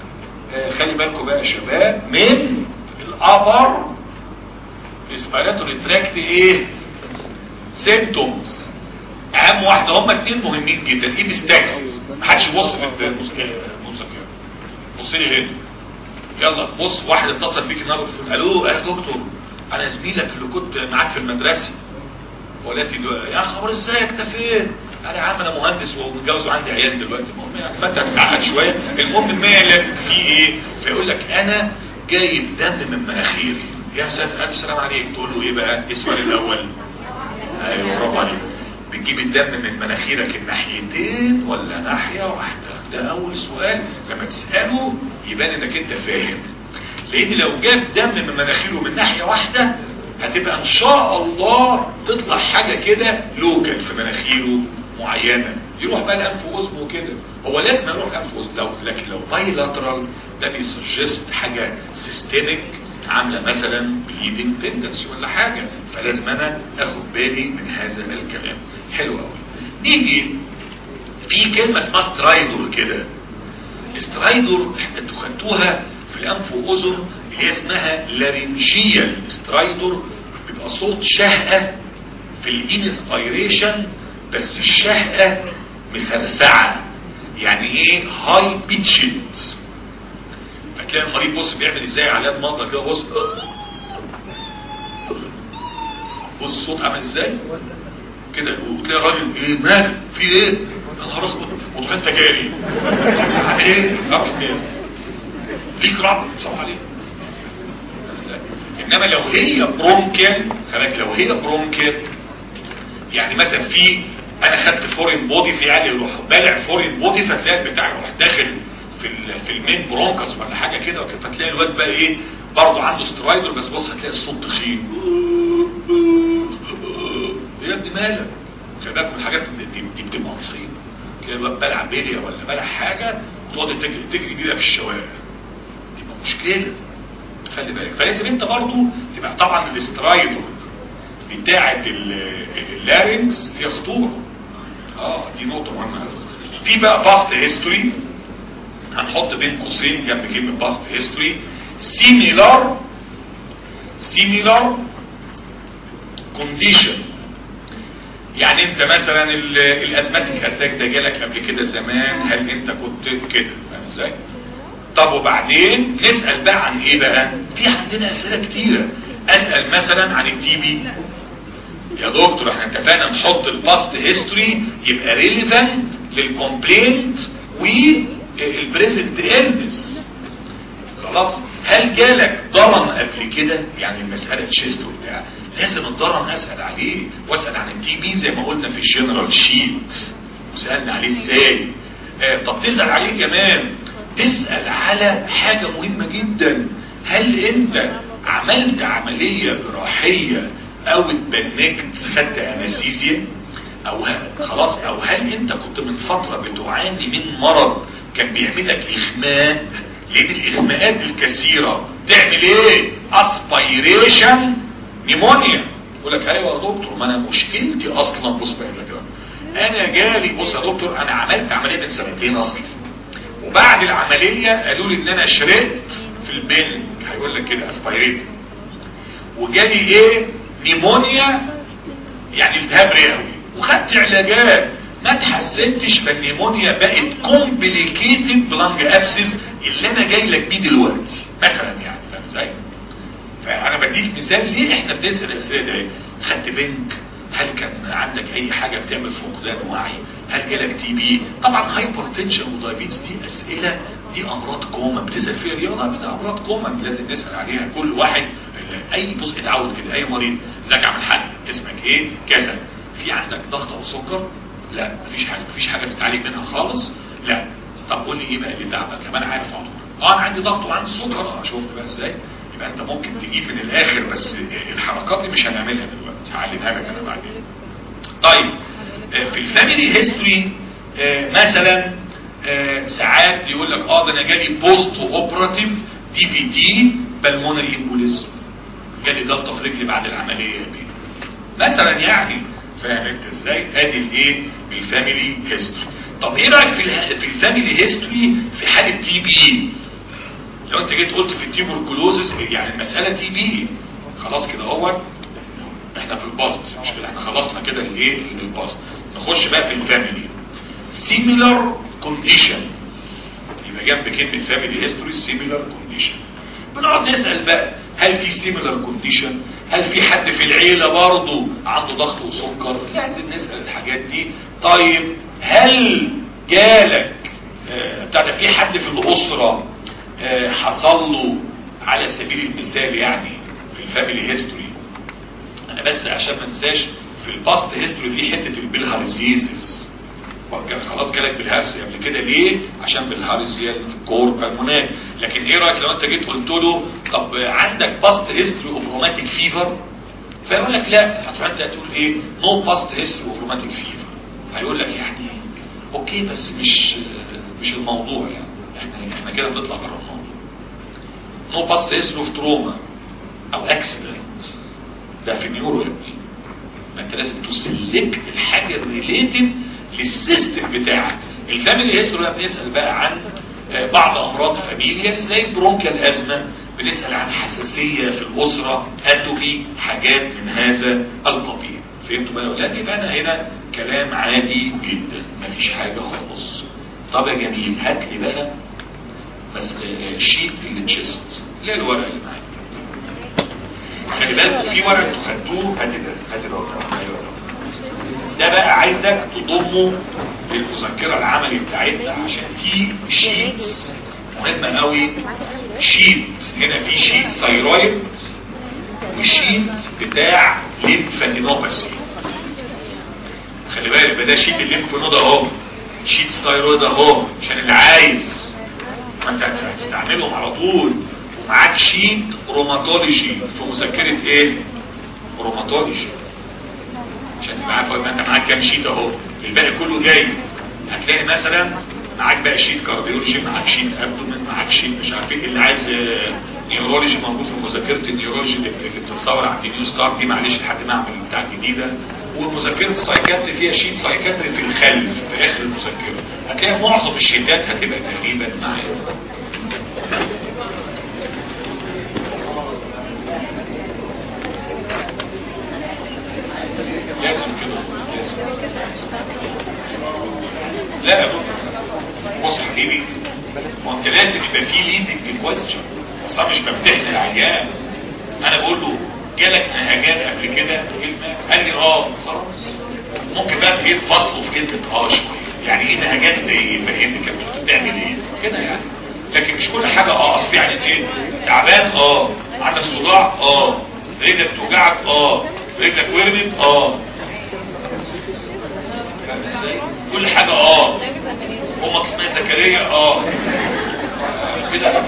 آه خلي بالكم بقى يا شباب من الابر ريسبيراتوري تراكت ايه سيمتومز اهم واحده هما اتنين مهمين جدا ايه مستاكسس محدش يبص في المذكره بص لي هنا يلا بص واحد اتصل بيك النهارده الو يا دكتور انا زميلك اللي كنت معاك في المدرسه ولاتي يا خبر ازيك انت فين انا يا عم انا مهندس ومتجوز وعندي عيال دلوقتي المهم يعني فانت هتتعقد شويه المهم المية اللي في ايه فيقول لك انا جايب دم من مناخيري يا ساتر الف سلام عليك تقول له ايه بقى السؤال الاول ايوه برافو عليك بتجيب الدم من مناخيرك الناحيتين ولا ناحيه واحده ده اول سؤال لما تساله يبان انك انت فاهم لان لو جاب دم من مناخيره من ناحيه واحده هتبقى ان شاء الله تطلع حاجه كده لوكال في مناخيره معينه يروح بقى الانف واذن وكده هو لازم يروح الانف واذن لو لكن لو بايلاترال ده بيسجست حاجه سيستميك عامله مثلا بليدنج تندنسي ولا حاجه فلازم انا اخد بالي من هذا الكلام حلو قوي نيجي في كلمه اسمها سترايدور كده سترايدور انتوا خدتوها في الانف واذن اللي هي اسمها لارنجيال سترايدور بيبقى صوت شهقه في الانسبيريشن بس الشهقه مسرسعه يعني ايه هاي بيتشد فتلاقي المريض بص بيعمل ازاي علامات مطر كده بص بص الصوت عامل ازاي كده وتلاقي الراجل ايه مال في ايه يا نهار اسود وتروح انت جاري يعني ايه رقم ايه ليك رب صح عليك انما لو هي برونكيال خليك لو هي برونكيال يعني مثلا في انا خدت فورين بودي في عالي يروح بالع فورين بودي فتلاقي البتاع يروح داخل في ال في المين برونكس ولا حاجه كده فتلاقي الواد بقى ايه برضه عنده سترايدر بس بص هتلاقي الصوت تخين يا ابني مالك خلي بالك من الحاجات دي, دي بتبقى مصيبه تلاقي الواد بلع بليه ولا بلع حاجه وتقعد تجري تجري بيها في الشوارع تبقى مشكله خلي بالك فلازم انت برضه تبقى طبعا الاسترايدر بتاعه اللارنكس فيها خطوره اه دي نقطه مهمه في بقى باست هيستوري هنحط بين قوسين جنب كلمه باست هيستوري سيميلار سيميلار كونديشن يعني انت مثلا الازماتيك اتاك ده جالك قبل كده زمان هل انت كنت كده فاهم ازاي طب وبعدين نسال بقى عن ايه بقى في عندنا اسئله كتيره اسال مثلا عن التي بي يا دكتور احنا اتفقنا نحط الباست هيستوري يبقى ريليفنت للكومبلينت والبريزنت ايلنس خلاص هل جالك ضرن قبل كده يعني المساله تشيست وبتاع لازم الضرن اسال عليه واسال عن التي بي زي ما قلنا في الجنرال شيت وسالنا عليه ازاي آه طب تسال عليه كمان تسال على حاجه مهمه جدا هل انت عملت عمليه جراحيه او اتبنكت خدت انستيزيا او خلاص او هل انت كنت من فترة بتعاني من مرض كان بيعمل لك اغماء لان الاغماءات الكثيرة تعمل ايه اسبيريشن نيمونيا يقول لك ايوه يا دكتور ما انا مشكلتي اصلا بص بقى لك انا جالي بص يا دكتور انا عملت عملية من سنتين اصلا وبعد العملية قالوا لي ان انا شربت في البنك هيقول لك كده اسبيريت وجالي ايه نيمونيا يعني التهاب رئوي وخدت علاجات ما تحسنتش فالنيمونيا بقت كومبليكيتد بلانج ابسس اللي انا جاي لك بيه دلوقتي مثلا يعني فاهم ازاي فانا بديك مثال ليه احنا بنسال الاسئله ده خدت بنك هل كان عندك اي حاجه بتعمل فقدان وعي هل جالك تي بي طبعا هايبر تنشن ودايبيتس دي اسئله دي امراض كوما بتسال فيها رياضه بس امراض كوما لازم نسال عليها كل واحد اي بص اتعود كده اي مريض ازيك يا عم الحاج اسمك ايه كذا في عندك ضغط او سكر لا مفيش حاجه مفيش حاجه بتتعالج منها خالص لا طب قول لي ايه بقى اللي تعبك كمان عارف عضو اه انا عندي ضغط وعندي سكر اه شفت بقى ازاي يبقى انت ممكن تجيب من الاخر بس الحركات دي مش هنعملها دلوقتي هعلمها لك انا بعدين طيب في الفاميلي هيستوري مثلا ساعات يقول لك اه ده انا جالي بوست اوبراتيف دي في دي بالمونري امبوليزم جالي جلطه في رجلي بعد العمليه دي مثلا يعني فاهم انت ازاي ادي الايه الفاميلي هيستوري طب ايه رايك في في الفاميلي هيستوري في حاله تي بي لو انت جيت قلت في التيبركلوزس يعني المساله تي بي خلاص كده هو احنا في الباست مش كده احنا خلصنا كده الايه الباست نخش بقى في الفاميلي سيميلر كونديشن يبقى جنب كلمه فاميلي هيستوري سيميلر كونديشن بنقعد نسال بقى هل في سيميلر كونديشن هل في حد في العيله برضه عنده ضغط وسكر لازم نسال الحاجات دي طيب هل جالك آه، بتاع ده في حد في الاسره آه، حصل له على سبيل المثال يعني في الفاميلي هيستوري انا بس عشان ما انساش في الباست هيستوري في حته البلهارزيزس خلاص جالك بالهرس قبل كده ليه عشان بالهرس هي الكور بالمونات لكن ايه رايك لو انت جيت قلت له طب عندك باست هيستوري اوف روماتيك فيفر فيقول لك لا هتروح انت تقول ايه نو باست هيستوري اوف روماتيك فيفر هيقول لك يعني اوكي بس مش مش الموضوع يعني احنا احنا كده بنطلع بره الموضوع نو باست هيستوري اوف تروما او اكسيدنت ده في النيورو يا ابني ما انت لازم تسلكت الحاجه الريليتد للسيستم بتاعك الفاميلي هيستوري بنسال بقى عن آه، بعض امراض فاميليا زي البرونكيال ازمه بنسال عن حساسيه في الاسره اتوفي حاجات من هذا القبيل فهمتوا بقى ولا يبقى انا هنا كلام عادي جدا مفيش حاجه خالص طب يا جميل هات لي بقى بس آه، شيت التشيست اللي هي الورقه اللي معاك خلي بالك في ورقه انتوا خدتوه هات ده هات ده أيوة. ده بقى عايزك تضمه للمذكره العملي بتاعتنا عشان في شيت مهمه قوي شيت هنا في شيت ثايرويد وشيت بتاع ليمفادينوباثي خلي بالك يبقى ده شيت الليمف نود اهو شيت الثايرويد اهو عشان اللي عايز ما انت هتستعملهم على طول ومعاك شيت روماتولوجي في مذكره ايه روماتولوجي عشان تبقى عارف يبقى انت معاك كام شيت اهو الباقي كله جاي هتلاقي مثلا معاك بقى شيت كارديولوجي معاك شيت ابدومين معاك شيت مش عارف ايه اللي عايز آه، نيورولوجي موجود في مذكره النيورولوجي اللي اللي بتتصور على النيو ستار دي معلش لحد ما اعمل بتاع جديده ومذكره السايكاتري فيها شيت سايكاتري في الخلف في اخر المذكره هتلاقي معظم الشيتات هتبقى تقريبا معايا لازم كده لازم لا يا دكتور بص يا حبيبي ما انت لازم يبقى في ليدنج كويستشن اصلا مش بمتحن العيان انا بقول له جالك نهجات قبل كده كلمه قال لي اه خلاص ممكن بقى تجي تفصله في كلمه اه شويه يعني ايه نهجات زي ايه فهمني كانت بتعمل ايه كده يعني لكن مش كل حاجه اه اصل يعني ايه تعبان اه عندك صداع اه رجلك توجعك اه رجلك ورمت اه فاهم ازاي؟ كل حاجه اه امك اسمها زكريا اه كده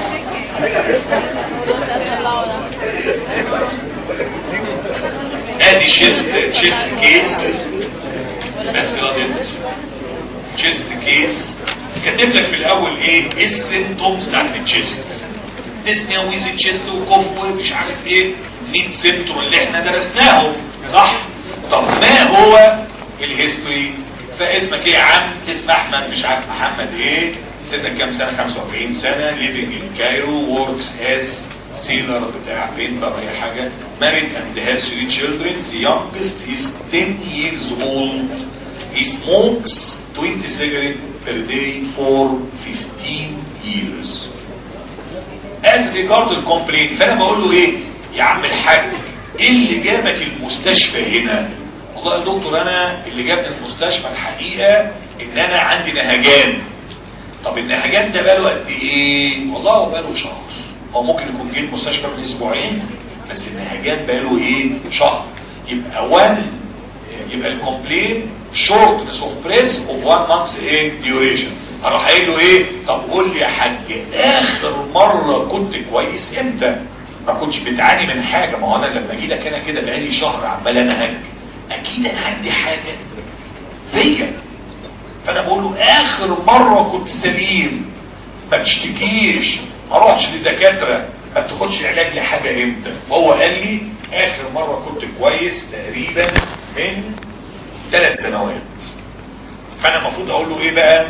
ادي شيست شيست كيس بس راضي شيست كيس كاتب لك في الاول ايه ايه السيمتومز بتاعت الشيست ديسنيا ويزي تشيست وكوف ومش عارف ايه 100 سيمتوم اللي احنا درسناهم صح طب ما هو الهيستوري فاسمك ايه يا عم اسم احمد مش عارف محمد ايه سنك كام سنه 45 سنه ليفنج ان كايرو وركس از سيلر بتاع بينتر اي حاجه married and has three children the youngest is 10 years old he smokes 20 cigarettes per day for 15 years as regard the complaint فانا بقول له ايه يا عم الحاج ايه اللي جابك المستشفى هنا والله يا دكتور انا اللي جابني المستشفى الحقيقه ان انا عندي نهجان طب النهجان ده بقاله قد ايه والله هو بقاله شهر هو ممكن يكون جه المستشفى من اسبوعين بس النهجان بقاله ايه شهر يبقى 1 يبقى الكومبلين شورتنس اوف بريس اوف 1 مانث ايه ديوريشن هروح قايل له ايه طب قول لي يا حاج اخر مره كنت كويس امتى ما كنتش بتعاني من حاجه ما هو انا لما اجي لك انا كده بقالي شهر عمال انهج اكيد انا عندي حاجه فيا فانا بقول له اخر مره كنت سليم ما تشتكيش ما اروحش لدكاتره ما تاخدش علاج لحاجه امتى فهو قال لي اخر مره كنت كويس تقريبا من ثلاث سنوات فانا المفروض اقول له ايه بقى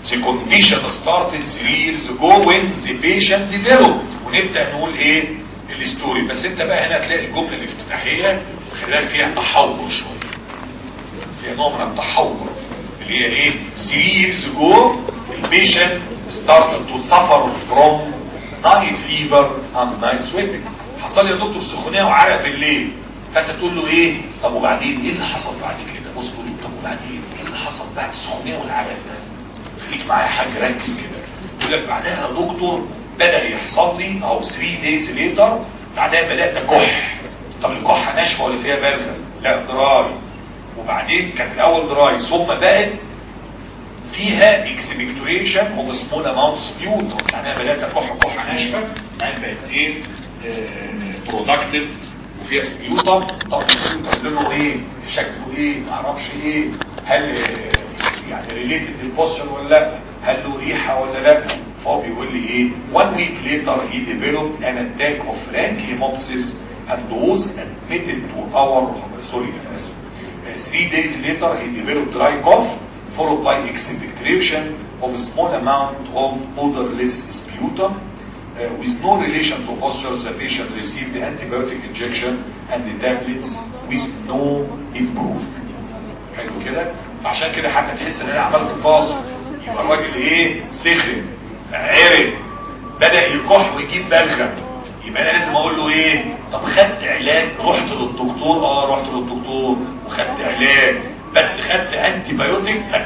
the condition started three years ago when the patient developed ونبدأ نقول ايه الستوري بس انت بقى هنا هتلاقي الجملة الافتتاحية خلال فيها تحور شوية فيها نوع من التحور اللي هي ايه 3 years ago البيشنت started to suffer from night fever and night sweating حصل لي يا دكتور سخونيه وعرق بالليل فانت تقول له ايه طب وبعدين ايه اللي حصل بعد كده بص تقول له طب وبعدين ايه اللي حصل بعد السخونيه والعرق ده خليك معايا حاجه ركز كده يقول لك بعدها يا دكتور بدا يحصل لي او 3 دايز ليتر بعدها بدات اكح طب الكحه ناشفه ولا فيها بلغم لا دراي وبعدين كانت الاول دراي ثم بقت فيها اكسبكتوريشن اوف سمول اماونت سبيوت يعني انا بدات اكح كحه ناشفه يعني بقت ايه برودكتيف وفيها سبيوتم طب السبيوتم لونه ايه شكله ايه ما اعرفش ايه هل يعني ريليتد للبوستشر ولا لا هل له ريحه ولا لا فهو بيقول لي ايه one week later he developed an attack of frank and was admitted to our sorry أنا آسف. three days later he developed dry cough followed by expectoration of a small amount of odorless sputum uh, with no relation to posture the patient received the antibiotic injection and the tablets with no improvement حلو كده فعشان كده حتى تحس ان انا عملت فاصل يبقى الراجل ايه سخن عرق بدا يكح ويجيب بلغم يبقى انا لازم اقول له ايه طب خدت علاج رحت للدكتور اه رحت للدكتور وخدت علاج بس خدت انتي بايوتيك ما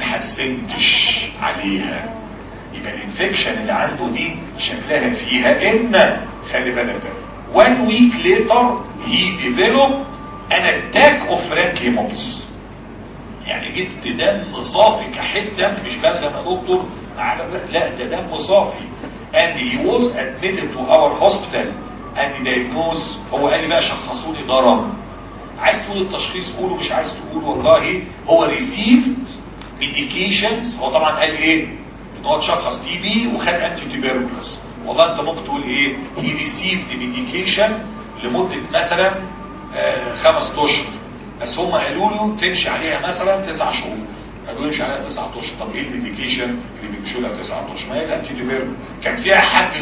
تحسنتش عليها يبقى الانفكشن اللي عنده دي شكلها فيها ان خلي بالك بقى one week later he developed an attack of frank يعني جبت دم صافي كحته مش بلغم يا دكتور لا ده دم صافي and he was admitted to our hospital and diagnosed هو قال لي بقى شخصوا لي ضرر عايز تقول التشخيص قوله مش عايز تقول والله هو received medications هو طبعا قال ايه ان هو تشخص تي بي وخد انتي تيبيركلس والله انت ممكن تقول ايه he received medication لمدة مثلا آه خمس اشهر بس هم قالوا له تمشي عليها مثلا تسع شهور قالوا يمشي عليها تسع اشهر طب ايه الميديكيشن اللي بيمشوا لها تسع اشهر ما هي الانتي تيبيركلس كان فيها حاجة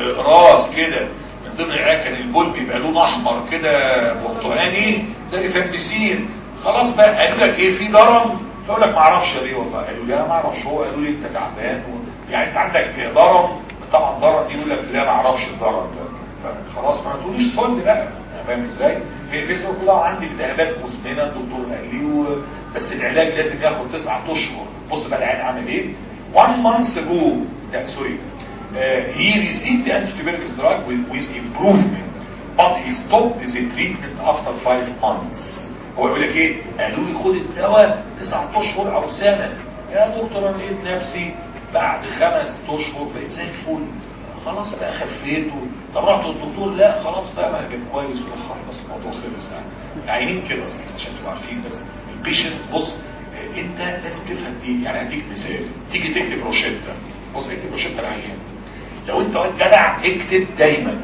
راس كده من ضمن العيال كان البول بيبقى لونه احمر كده برتقاني ده ريفامبيسين خلاص بقى قالوا لك ايه في ضرر فيقول لك ما اعرفش ليه والله قالوا لي انا ما اعرفش هو قالوا لي انت تعبان و... يعني انت عندك ضرر طبعا ضرر يقول لك لا ما اعرفش الضرر ده خلاص ما تقوليش صل بقى فاهم ازاي في فيسبوك كلها عندي التهابات مزمنه الدكتور قال لي و... بس العلاج لازم ياخد تسعة اشهر بص بقى العيان عامل ايه 1 month ago لا سوري Uh, he received the antituberculous drug with, with improvement but he stopped the treatment after five months هو يقول لك ايه قالوا لي خد الدواء تسعة اشهر او سنة يا دكتور انا لقيت نفسي بعد خمس اشهر بقيت زي الفل خلاص بقى خفيته طب رحت للدكتور لا خلاص بقى ما كان كويس وخلاص الموضوع خلص يعني عينين كده عشان تبقوا عارفين بس البيشنت بص انت لازم تفهم دي يعني هديك مثال تيجي تكتب روشته بص اكتب روشته العيان لو انت واد جدع اكتب دايما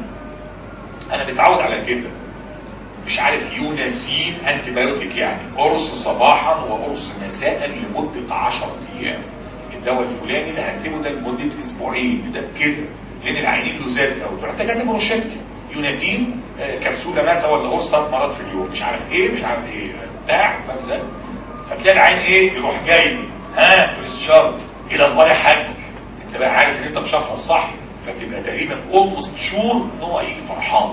انا متعود على كده مش عارف يوناسين انتي بايوتيك يعني قرص صباحا وقرص مساء لمدة 10 ايام الدواء الفلاني اللي هكتبه ده لمدة اسبوعين ده كده لان العينين لزاز قوي رحت كاتب روشته يوناسين آه كبسولة مثلا ولا قرص ثلاث مرات في اليوم مش عارف ايه مش عارف ايه بتاع فاهم ازاي فتلاقي العين ايه يروح جاي ها في الشر ايه الاخبار يا حاج انت بقى عارف ان انت مشخص صح فتبقى تقريبا اولموست شور ان هو هيجي فرحان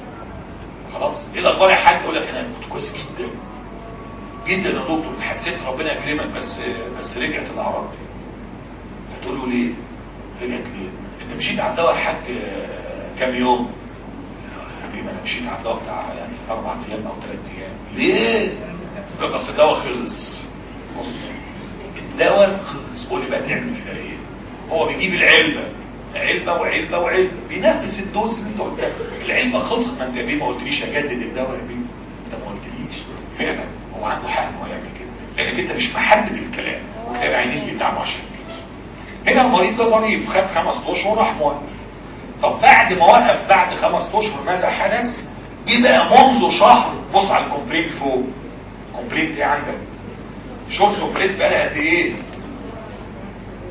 خلاص ايه الاخبار يا حاج يقول لك انا كنت كويس جدا جدا يا دكتور حسيت ربنا يكرمك بس بس رجعت الاعراض دي فتقول له ليه رجعت ليه انت مشيت على الدواء يا حاج كام يوم حبيبي انا مشيت على الدواء بتاع يعني اربع ايام او ثلاث ايام ليه يقول اصل الدواء خلص بص الدواء خلص قول لي بقى تعمل كده ايه هو بيجيب العلبه علبة وعلبة وعلبة بنفس الدوز اللي انت قلتها العلبة خلصت ما انت ليه ما قلتليش اجدد الدواء يا بيه انت ما قلتليش فعلا هو عنده حق ان هو يعمل كده لانك انت مش محدد الكلام وتلاقي العينين بيتعبوا عشان كده هنا المريض ده ظريف خد خمس اشهر راح موقف طب بعد ما وقف بعد خمس اشهر ماذا حدث؟ جه بقى منذ شهر بص على الكومبليت فوق كومبليت ايه عندك؟ شوف سوبريس بقى لها قد ايه؟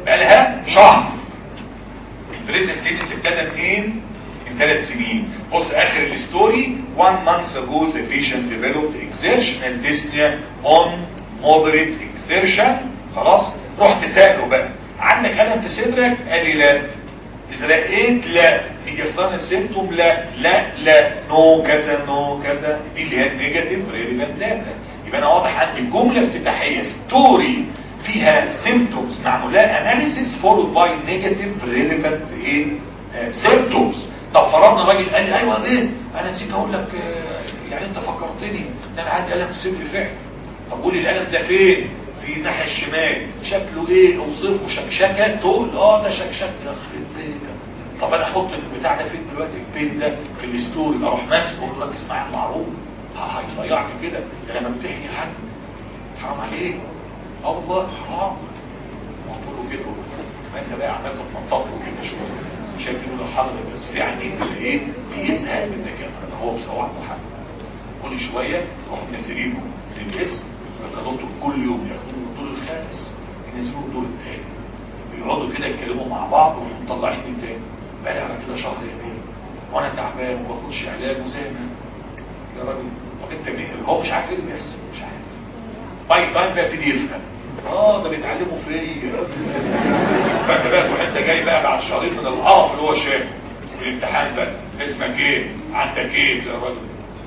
بقالها شهر البريزنت تنس ابتدى منين من ثلاث سنين بص اخر الستوري one month ago the patient developed exertional dyspnea on moderate exertion خلاص رحت سأله بقى عندك ألم في صدرك قال لي لا إذا لقيت لا ميدياسان سيمتوم لا لا لا نو كذا نو كذا دي اللي هي النيجاتيف ريليفنت داتا يبقى انا واضح عندي جمله افتتاحيه ستوري فيها سيمتومز معمولها اناليسيس فولود باي نيجاتيف ريليفنت ايه سيمتومز طب فرضنا راجل قال لي ايوه ايه انا نسيت اقول لك آه، يعني انت فكرتني ان انا عندي الم في صدري فعلا طب قول لي الالم ده فين في الناحيه الشمال شكله ايه اوصفه شكشكه تقول اه ده شكشكه يخرب بيتك طب انا احط البتاع ده فين دلوقتي البين ده في الستوري اروح ماسكه واقول لك اسمع المعروف ه- هيضيعني كده ده انا بمتحني حد حرام عليك اه والله حرام وقلت له كده فانت بقى عمال تتنطط له كده شويه شايف انه لو حضر بس في عندي اللي ايه بيزهق من الدكاتره ده هو بصراحه حد كل شويه يروح منزلينه من الجسم ياخدوه كل يوم ياخدوه الدور الخامس ينزلوه الدور الثاني بيقعدوا كده يتكلموا مع بعض ويروحوا مطلعيني تاني بقى على كده شهر يومين وانا تعبان وما باخدش علاج وزي ما يا راجل طب انت مين هو مش عارف ايه اللي بيحصل مش عارف باي تايم بقى يبتدي يفهم اه ده بيتعلموا فيا فانت بقى تروح انت جاي بقى بعد شهرين من القرف اللي هو شافه في الامتحان بقى اسمك ايه عندك ايه يا راجل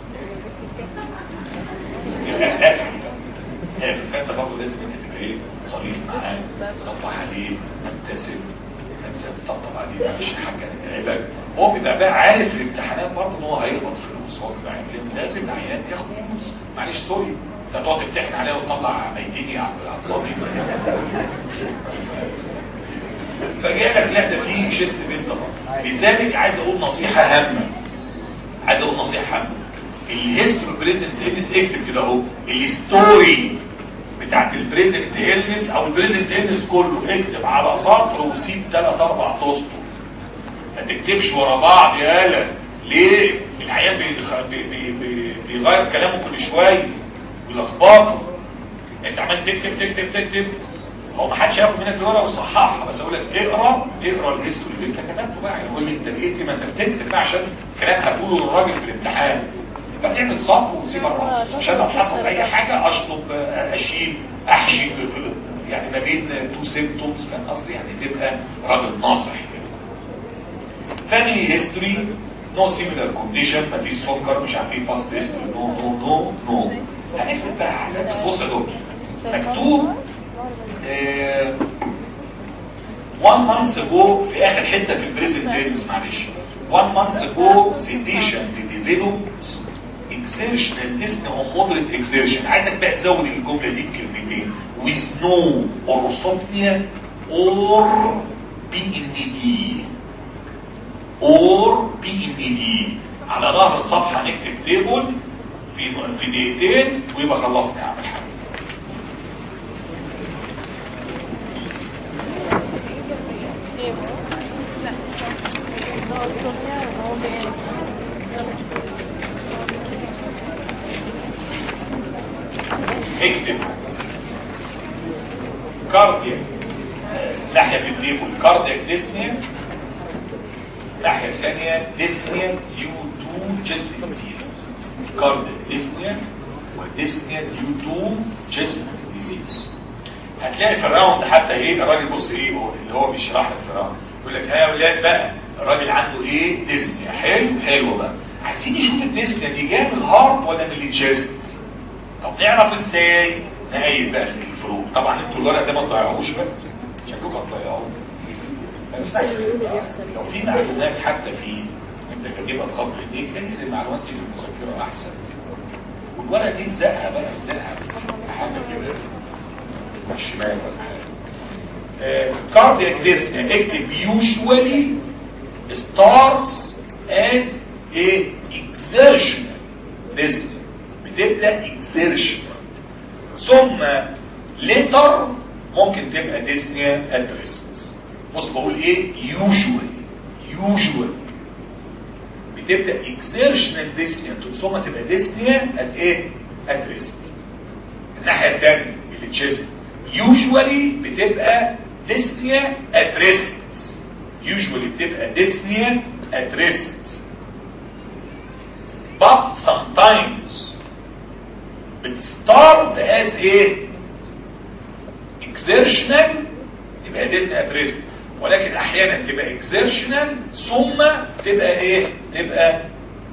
يبقى قافل قافل فانت برضه لازم انت تبقى ايه صريح معاه صبح عليه تبتسم تطبطب عليه مش حاجه تعبك هو بيبقى بقى عارف في الامتحانات برضه ان هو هيقبض فلوس هو بيبقى عارف لازم العيان ياخد فلوس معلش سوري انت تقعد تمتحن عليه وتطلع ميتيني على الفاضي فجاء لك لا ده في شيست بين طبعا لذلك عايز اقول نصيحه هامه عايز اقول نصيحه هامه الهيستوري بريزنت النس اكتب كده اهو الستوري بتاعت البريزنت النس او البريزنت النس كله اكتب على سطر وسيب ثلاث اربع اسطر ما تكتبش ورا بعض يالا ليه العيان بيخ- بي- بي- بي- بيغير كلامه كل شويه ويلخبطه انت عمال تكتب تكتب تكتب هو ما حدش هياخد منك الورقه ويصححها بس اقول لك اقرا اقرا الهيستوري اللي انت كتبته بقى يقول لي انت لقيت ما انت بتكتب بقى عشان كلام هتقوله للراجل في الامتحان فتعمل سطر وتسيب اربعه عشان لو حصل اي حاجه اشطب آه، اشيل احشي في في- يعني ما بين تو سيمتومز كان قصدي يعني تبقى راجل ناصح كده فاميلي هيستوري نو سيميلار كونديشن ما فيش سكر مش عارف ايه باست هيستوري نو نو نو نو هنكتب بقى حاجات بس بص يا دكتور مكتوب آه، one month ago في اخر حته في البريزنت تيرمز معلش one month ago the patient developed exertional dyspnea or moderate exertion عايزك بقى تزود الجمله دي بكلمتين with no orthopnea or BND or BND على ظهر الصفحه نكتب تيبل في في دقيقتين ويبقى خلصنا يا عم الحاج اكتب كاردياك ناحية في الديبل كاردياك ديسنيا الناحية الثانية ديسنيا ديو تو جيست ديزيز كاردياك ديسنيا وديسنيا ديو تو جيست ديزيز هتلاقي في الراوند حتى ايه الراجل بص ايه هو اللي هو بيشرح لك في الراوند يقول لك ها يا اولاد بقى الراجل عنده ايه ديسنيا حلو حلو بقى عايزين نشوف الديسنيا دي جايه من الهارت ولا من الجيست طب نعرف ازاي نقيد بقى الفروق طبعا انتوا الورق ده ما تضيعوش بس شكلكم هتضيعوه بس لو في معلومات حتى في انت كاتبها بخط ايديك انقل المعلومات دي للمذاكره احسن والورقه دي الزقها بقى الزقها حاجه كده على الشمال ولا حاجه كاردياك ديسنيا اكتب يوجوالي starts as a exertion dyspnea بتبدأ exertion ثم later ممكن تبقى dyspnea at rest بص بقول ايه usually usually بتبدأ exertional dyspnea ثم تبقى dyspnea at ايه at rest الناحية الثانية اللي تشيزن usually بتبقى ديسنيا اتريست يوجوالي بتبقى ديسنيا اتريست but sometimes بتستارت as ايه exertional يبقى ديسنيا اتريست ولكن احيانا تبقى اكزيرشنال ثم تبقى ايه تبقى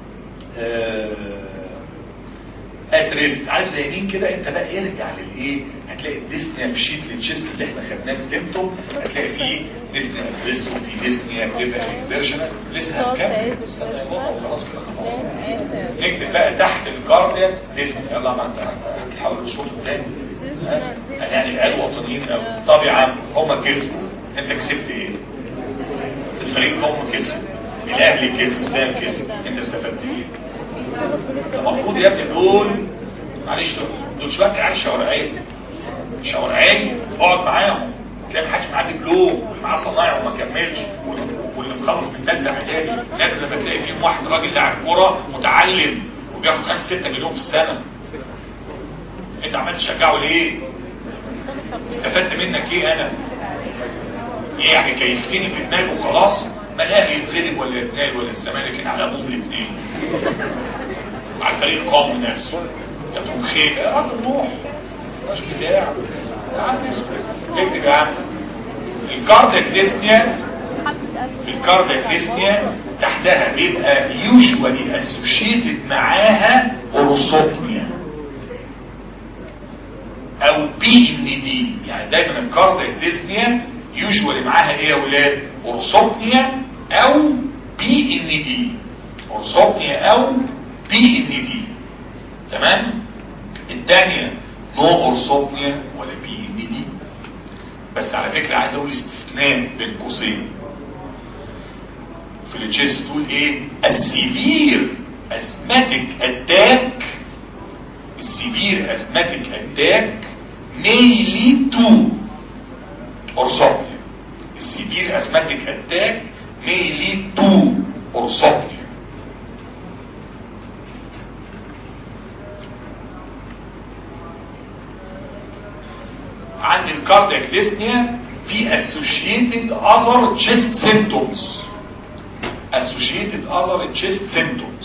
اتريست عارف زي مين كده انت بقى ارجع للايه هتلاقي الديسنيا في شيت التشيست اللي احنا خدناه السيمتوم هتلاقي فيه ديسنيا اتريست وفي ديسنيا بتبقى اكزيرشنال لسه هنكمل خلاص كده خلاص نكتب بقى تحت الكاردياك ديسنيا يلا ما انت هتحاول تشوف تاني يعني العيال وطنيين قوي طب يا عم هما كسبوا انت كسبت ايه الفريق هم كسب الاهلي كسب الزام كسب انت استفدت ايه المفروض يا ابني دول معلش دول شويه عيال شوارعيه شوارعيه اقعد معاهم تلاقي محدش معاه دبلوم واللي معاه صنايع وما كملش واللي مخلص من ثالثه اعدادي نادر لما تلاقي فيهم واحد راجل لاعب كوره متعلم وبياخد 5 6 مليون في السنه انت عمال تشجعه ليه؟ استفدت منك ايه انا؟ ايه يعني كيفتني في دماغي وخلاص ما الاهلي يتغلب ولا يتنال ولا الزمالك على ابوهم الاثنين على الفريق قوم نفسه يا تقوم خير يا راجل روح مش بتاع يا عم اسكت اكتب يا عم الكاردياك ديسنيا الكاردياك ديسنيا تحتها بيبقى يوجوالي اسوشيتد معاها اوروسوبنيا او بي ان دي يعني دايما الكاردياك ديسنيا يوجوالي معاها ايه يا ولاد اورسوبنيا او بي ان دي اورسوبنيا او بي ان دي تمام الثانيه نو اورسوبنيا ولا بي ان دي بس على فكره عايز اقول استثناء بين قوسين في التشيست تقول ايه السيفير ازماتيك اتاك السيفير ازماتيك اتاك may lead to orthopnea. Severe asthmatic attack may lead to orthopnea. عند الكاردياك ديسنيا في associated other chest symptoms associated other chest symptoms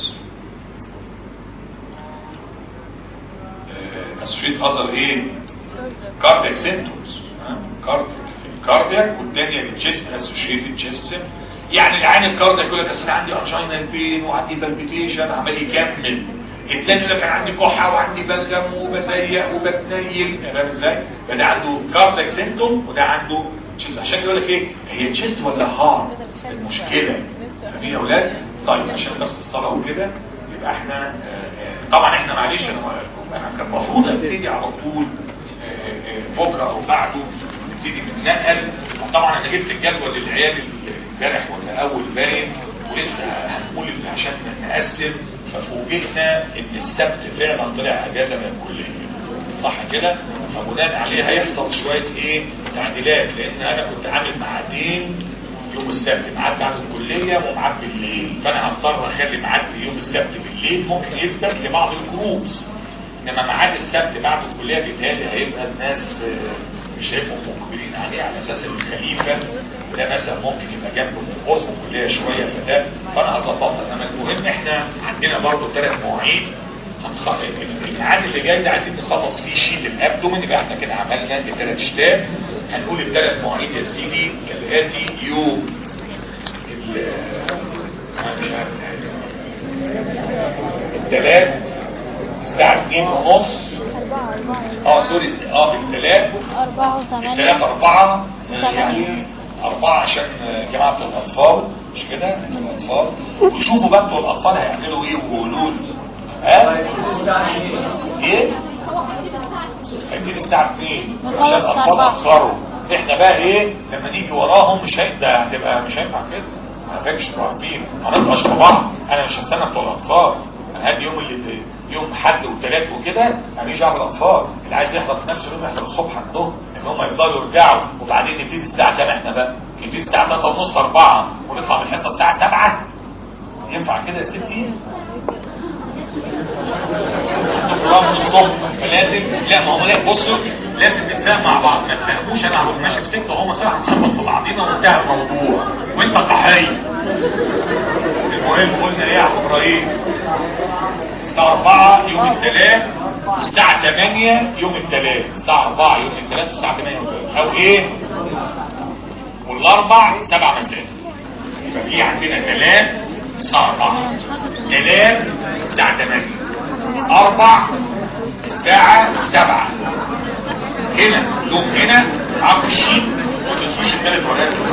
uh, associated other ايه cardiac symptoms cardiac كاردياك والثانيه الجسم اسوشيتد جيست يعني العين الكاردياك يقول لك اصل انا عندي انشاينال بين وعندي بالبيتيشن عمال يكمل الثاني يقول لك انا عندي كحه وعندي بلغم وبزيق وبتنيل فاهم ازاي؟ فده عنده كاردياك سيمتوم وده عنده تشيست عشان يقول لك ايه هي تشيست ولا هارت المشكله فاهمين يا اولاد؟ طيب عشان بس الصلاه وكده يبقى احنا آه، آه، طبعا احنا معلش انا انا كان المفروض ابتدي على طول آه، آه، بكره او بعده نبتدي نتنقل طبعا انا جبت الجدول للعيال امبارح ولا اول باين ولسه هنقول إن عشان نقسم ففوجئنا ان السبت فعلا طلع اجازه من الكليه صح كده فبناء عليه هيحصل شويه ايه تعديلات لان انا كنت عامل ميعادين يوم السبت ميعاد بعد الكليه وميعاد بالليل فانا هضطر اخلي ميعاد يوم السبت بالليل ممكن يثبت لبعض الجروبس انما ميعاد السبت بعد الكليه بيتهيألي هيبقى الناس آه، مش هيبقوا مقبلين عليه على اساس الخليفه ده مثلا ممكن يبقى جنب قرب الكليه شويه فده فانا هظبطها انما المهم احنا عندنا برضو ثلاث مواعيد هنخ- الميعاد اللي جاي ده عايزين نخلص فيه شيل الابدومين يبقى احنا كده عملنا بثلاث شتات هنقول الثلاث مواعيد يا سيدي كالاتي يوم ال- أنا مش عارف الثلاث الساعه 2 ونص أربعة أربعة اه سوري اه الثلاث أربعة وثمانية الثلاث أربعة ثمانية. يعني أربعة عشان جماعة بتوع الأطفال مش كده بتوع الأطفال وشوفوا بقى بتوع الأطفال هيعملوا إيه وقولوا لي ها إيه؟ هيبتدي الساعة 2 عشان الأطفال أخروا إحنا بقى إيه لما نيجي وراهم مش هي- ده هتبقى مش هينفع كده ما فاكرش تبقوا عارفين هنبقاش في بعض أنا مش هستنى بتوع الأطفال أنا هدي يوم اللي يوم حد وثلاث وكده ماليش دعوه بالاطفال اللي عايز يحضر في نفس اليوم يحضر الصبح عندهم ان هم يفضلوا يرجعوا وبعدين نبتدي الساعه كام احنا بقى نبتدي الساعه 3 ونص 4 ونطلع من الحصه الساعه 7 ينفع كده يا ستي بروجرام الصبح فلازم لا ما هو لا بصوا لازم نتفاهم مع بعض ما تفهموش انا عروف ماشي في سكه وهم صراحه هنخبط في بعضينا وانتهى الموضوع وانت ضحيه المهم قلنا ايه يا عم ابراهيم الساعه 4 يوم الثلاث والساعه 8 يوم الثلاث الساعه 4 يوم الثلاث والساعه 8 يوم الثلاث او ايه والاربع 7 مساء يبقى في عندنا ثلاث الساعه 4 ثلاث الساعه 8 أربع الساعة سبعة هنا يوم هنا عقل الشيء وتنسوش الثلاث ورقات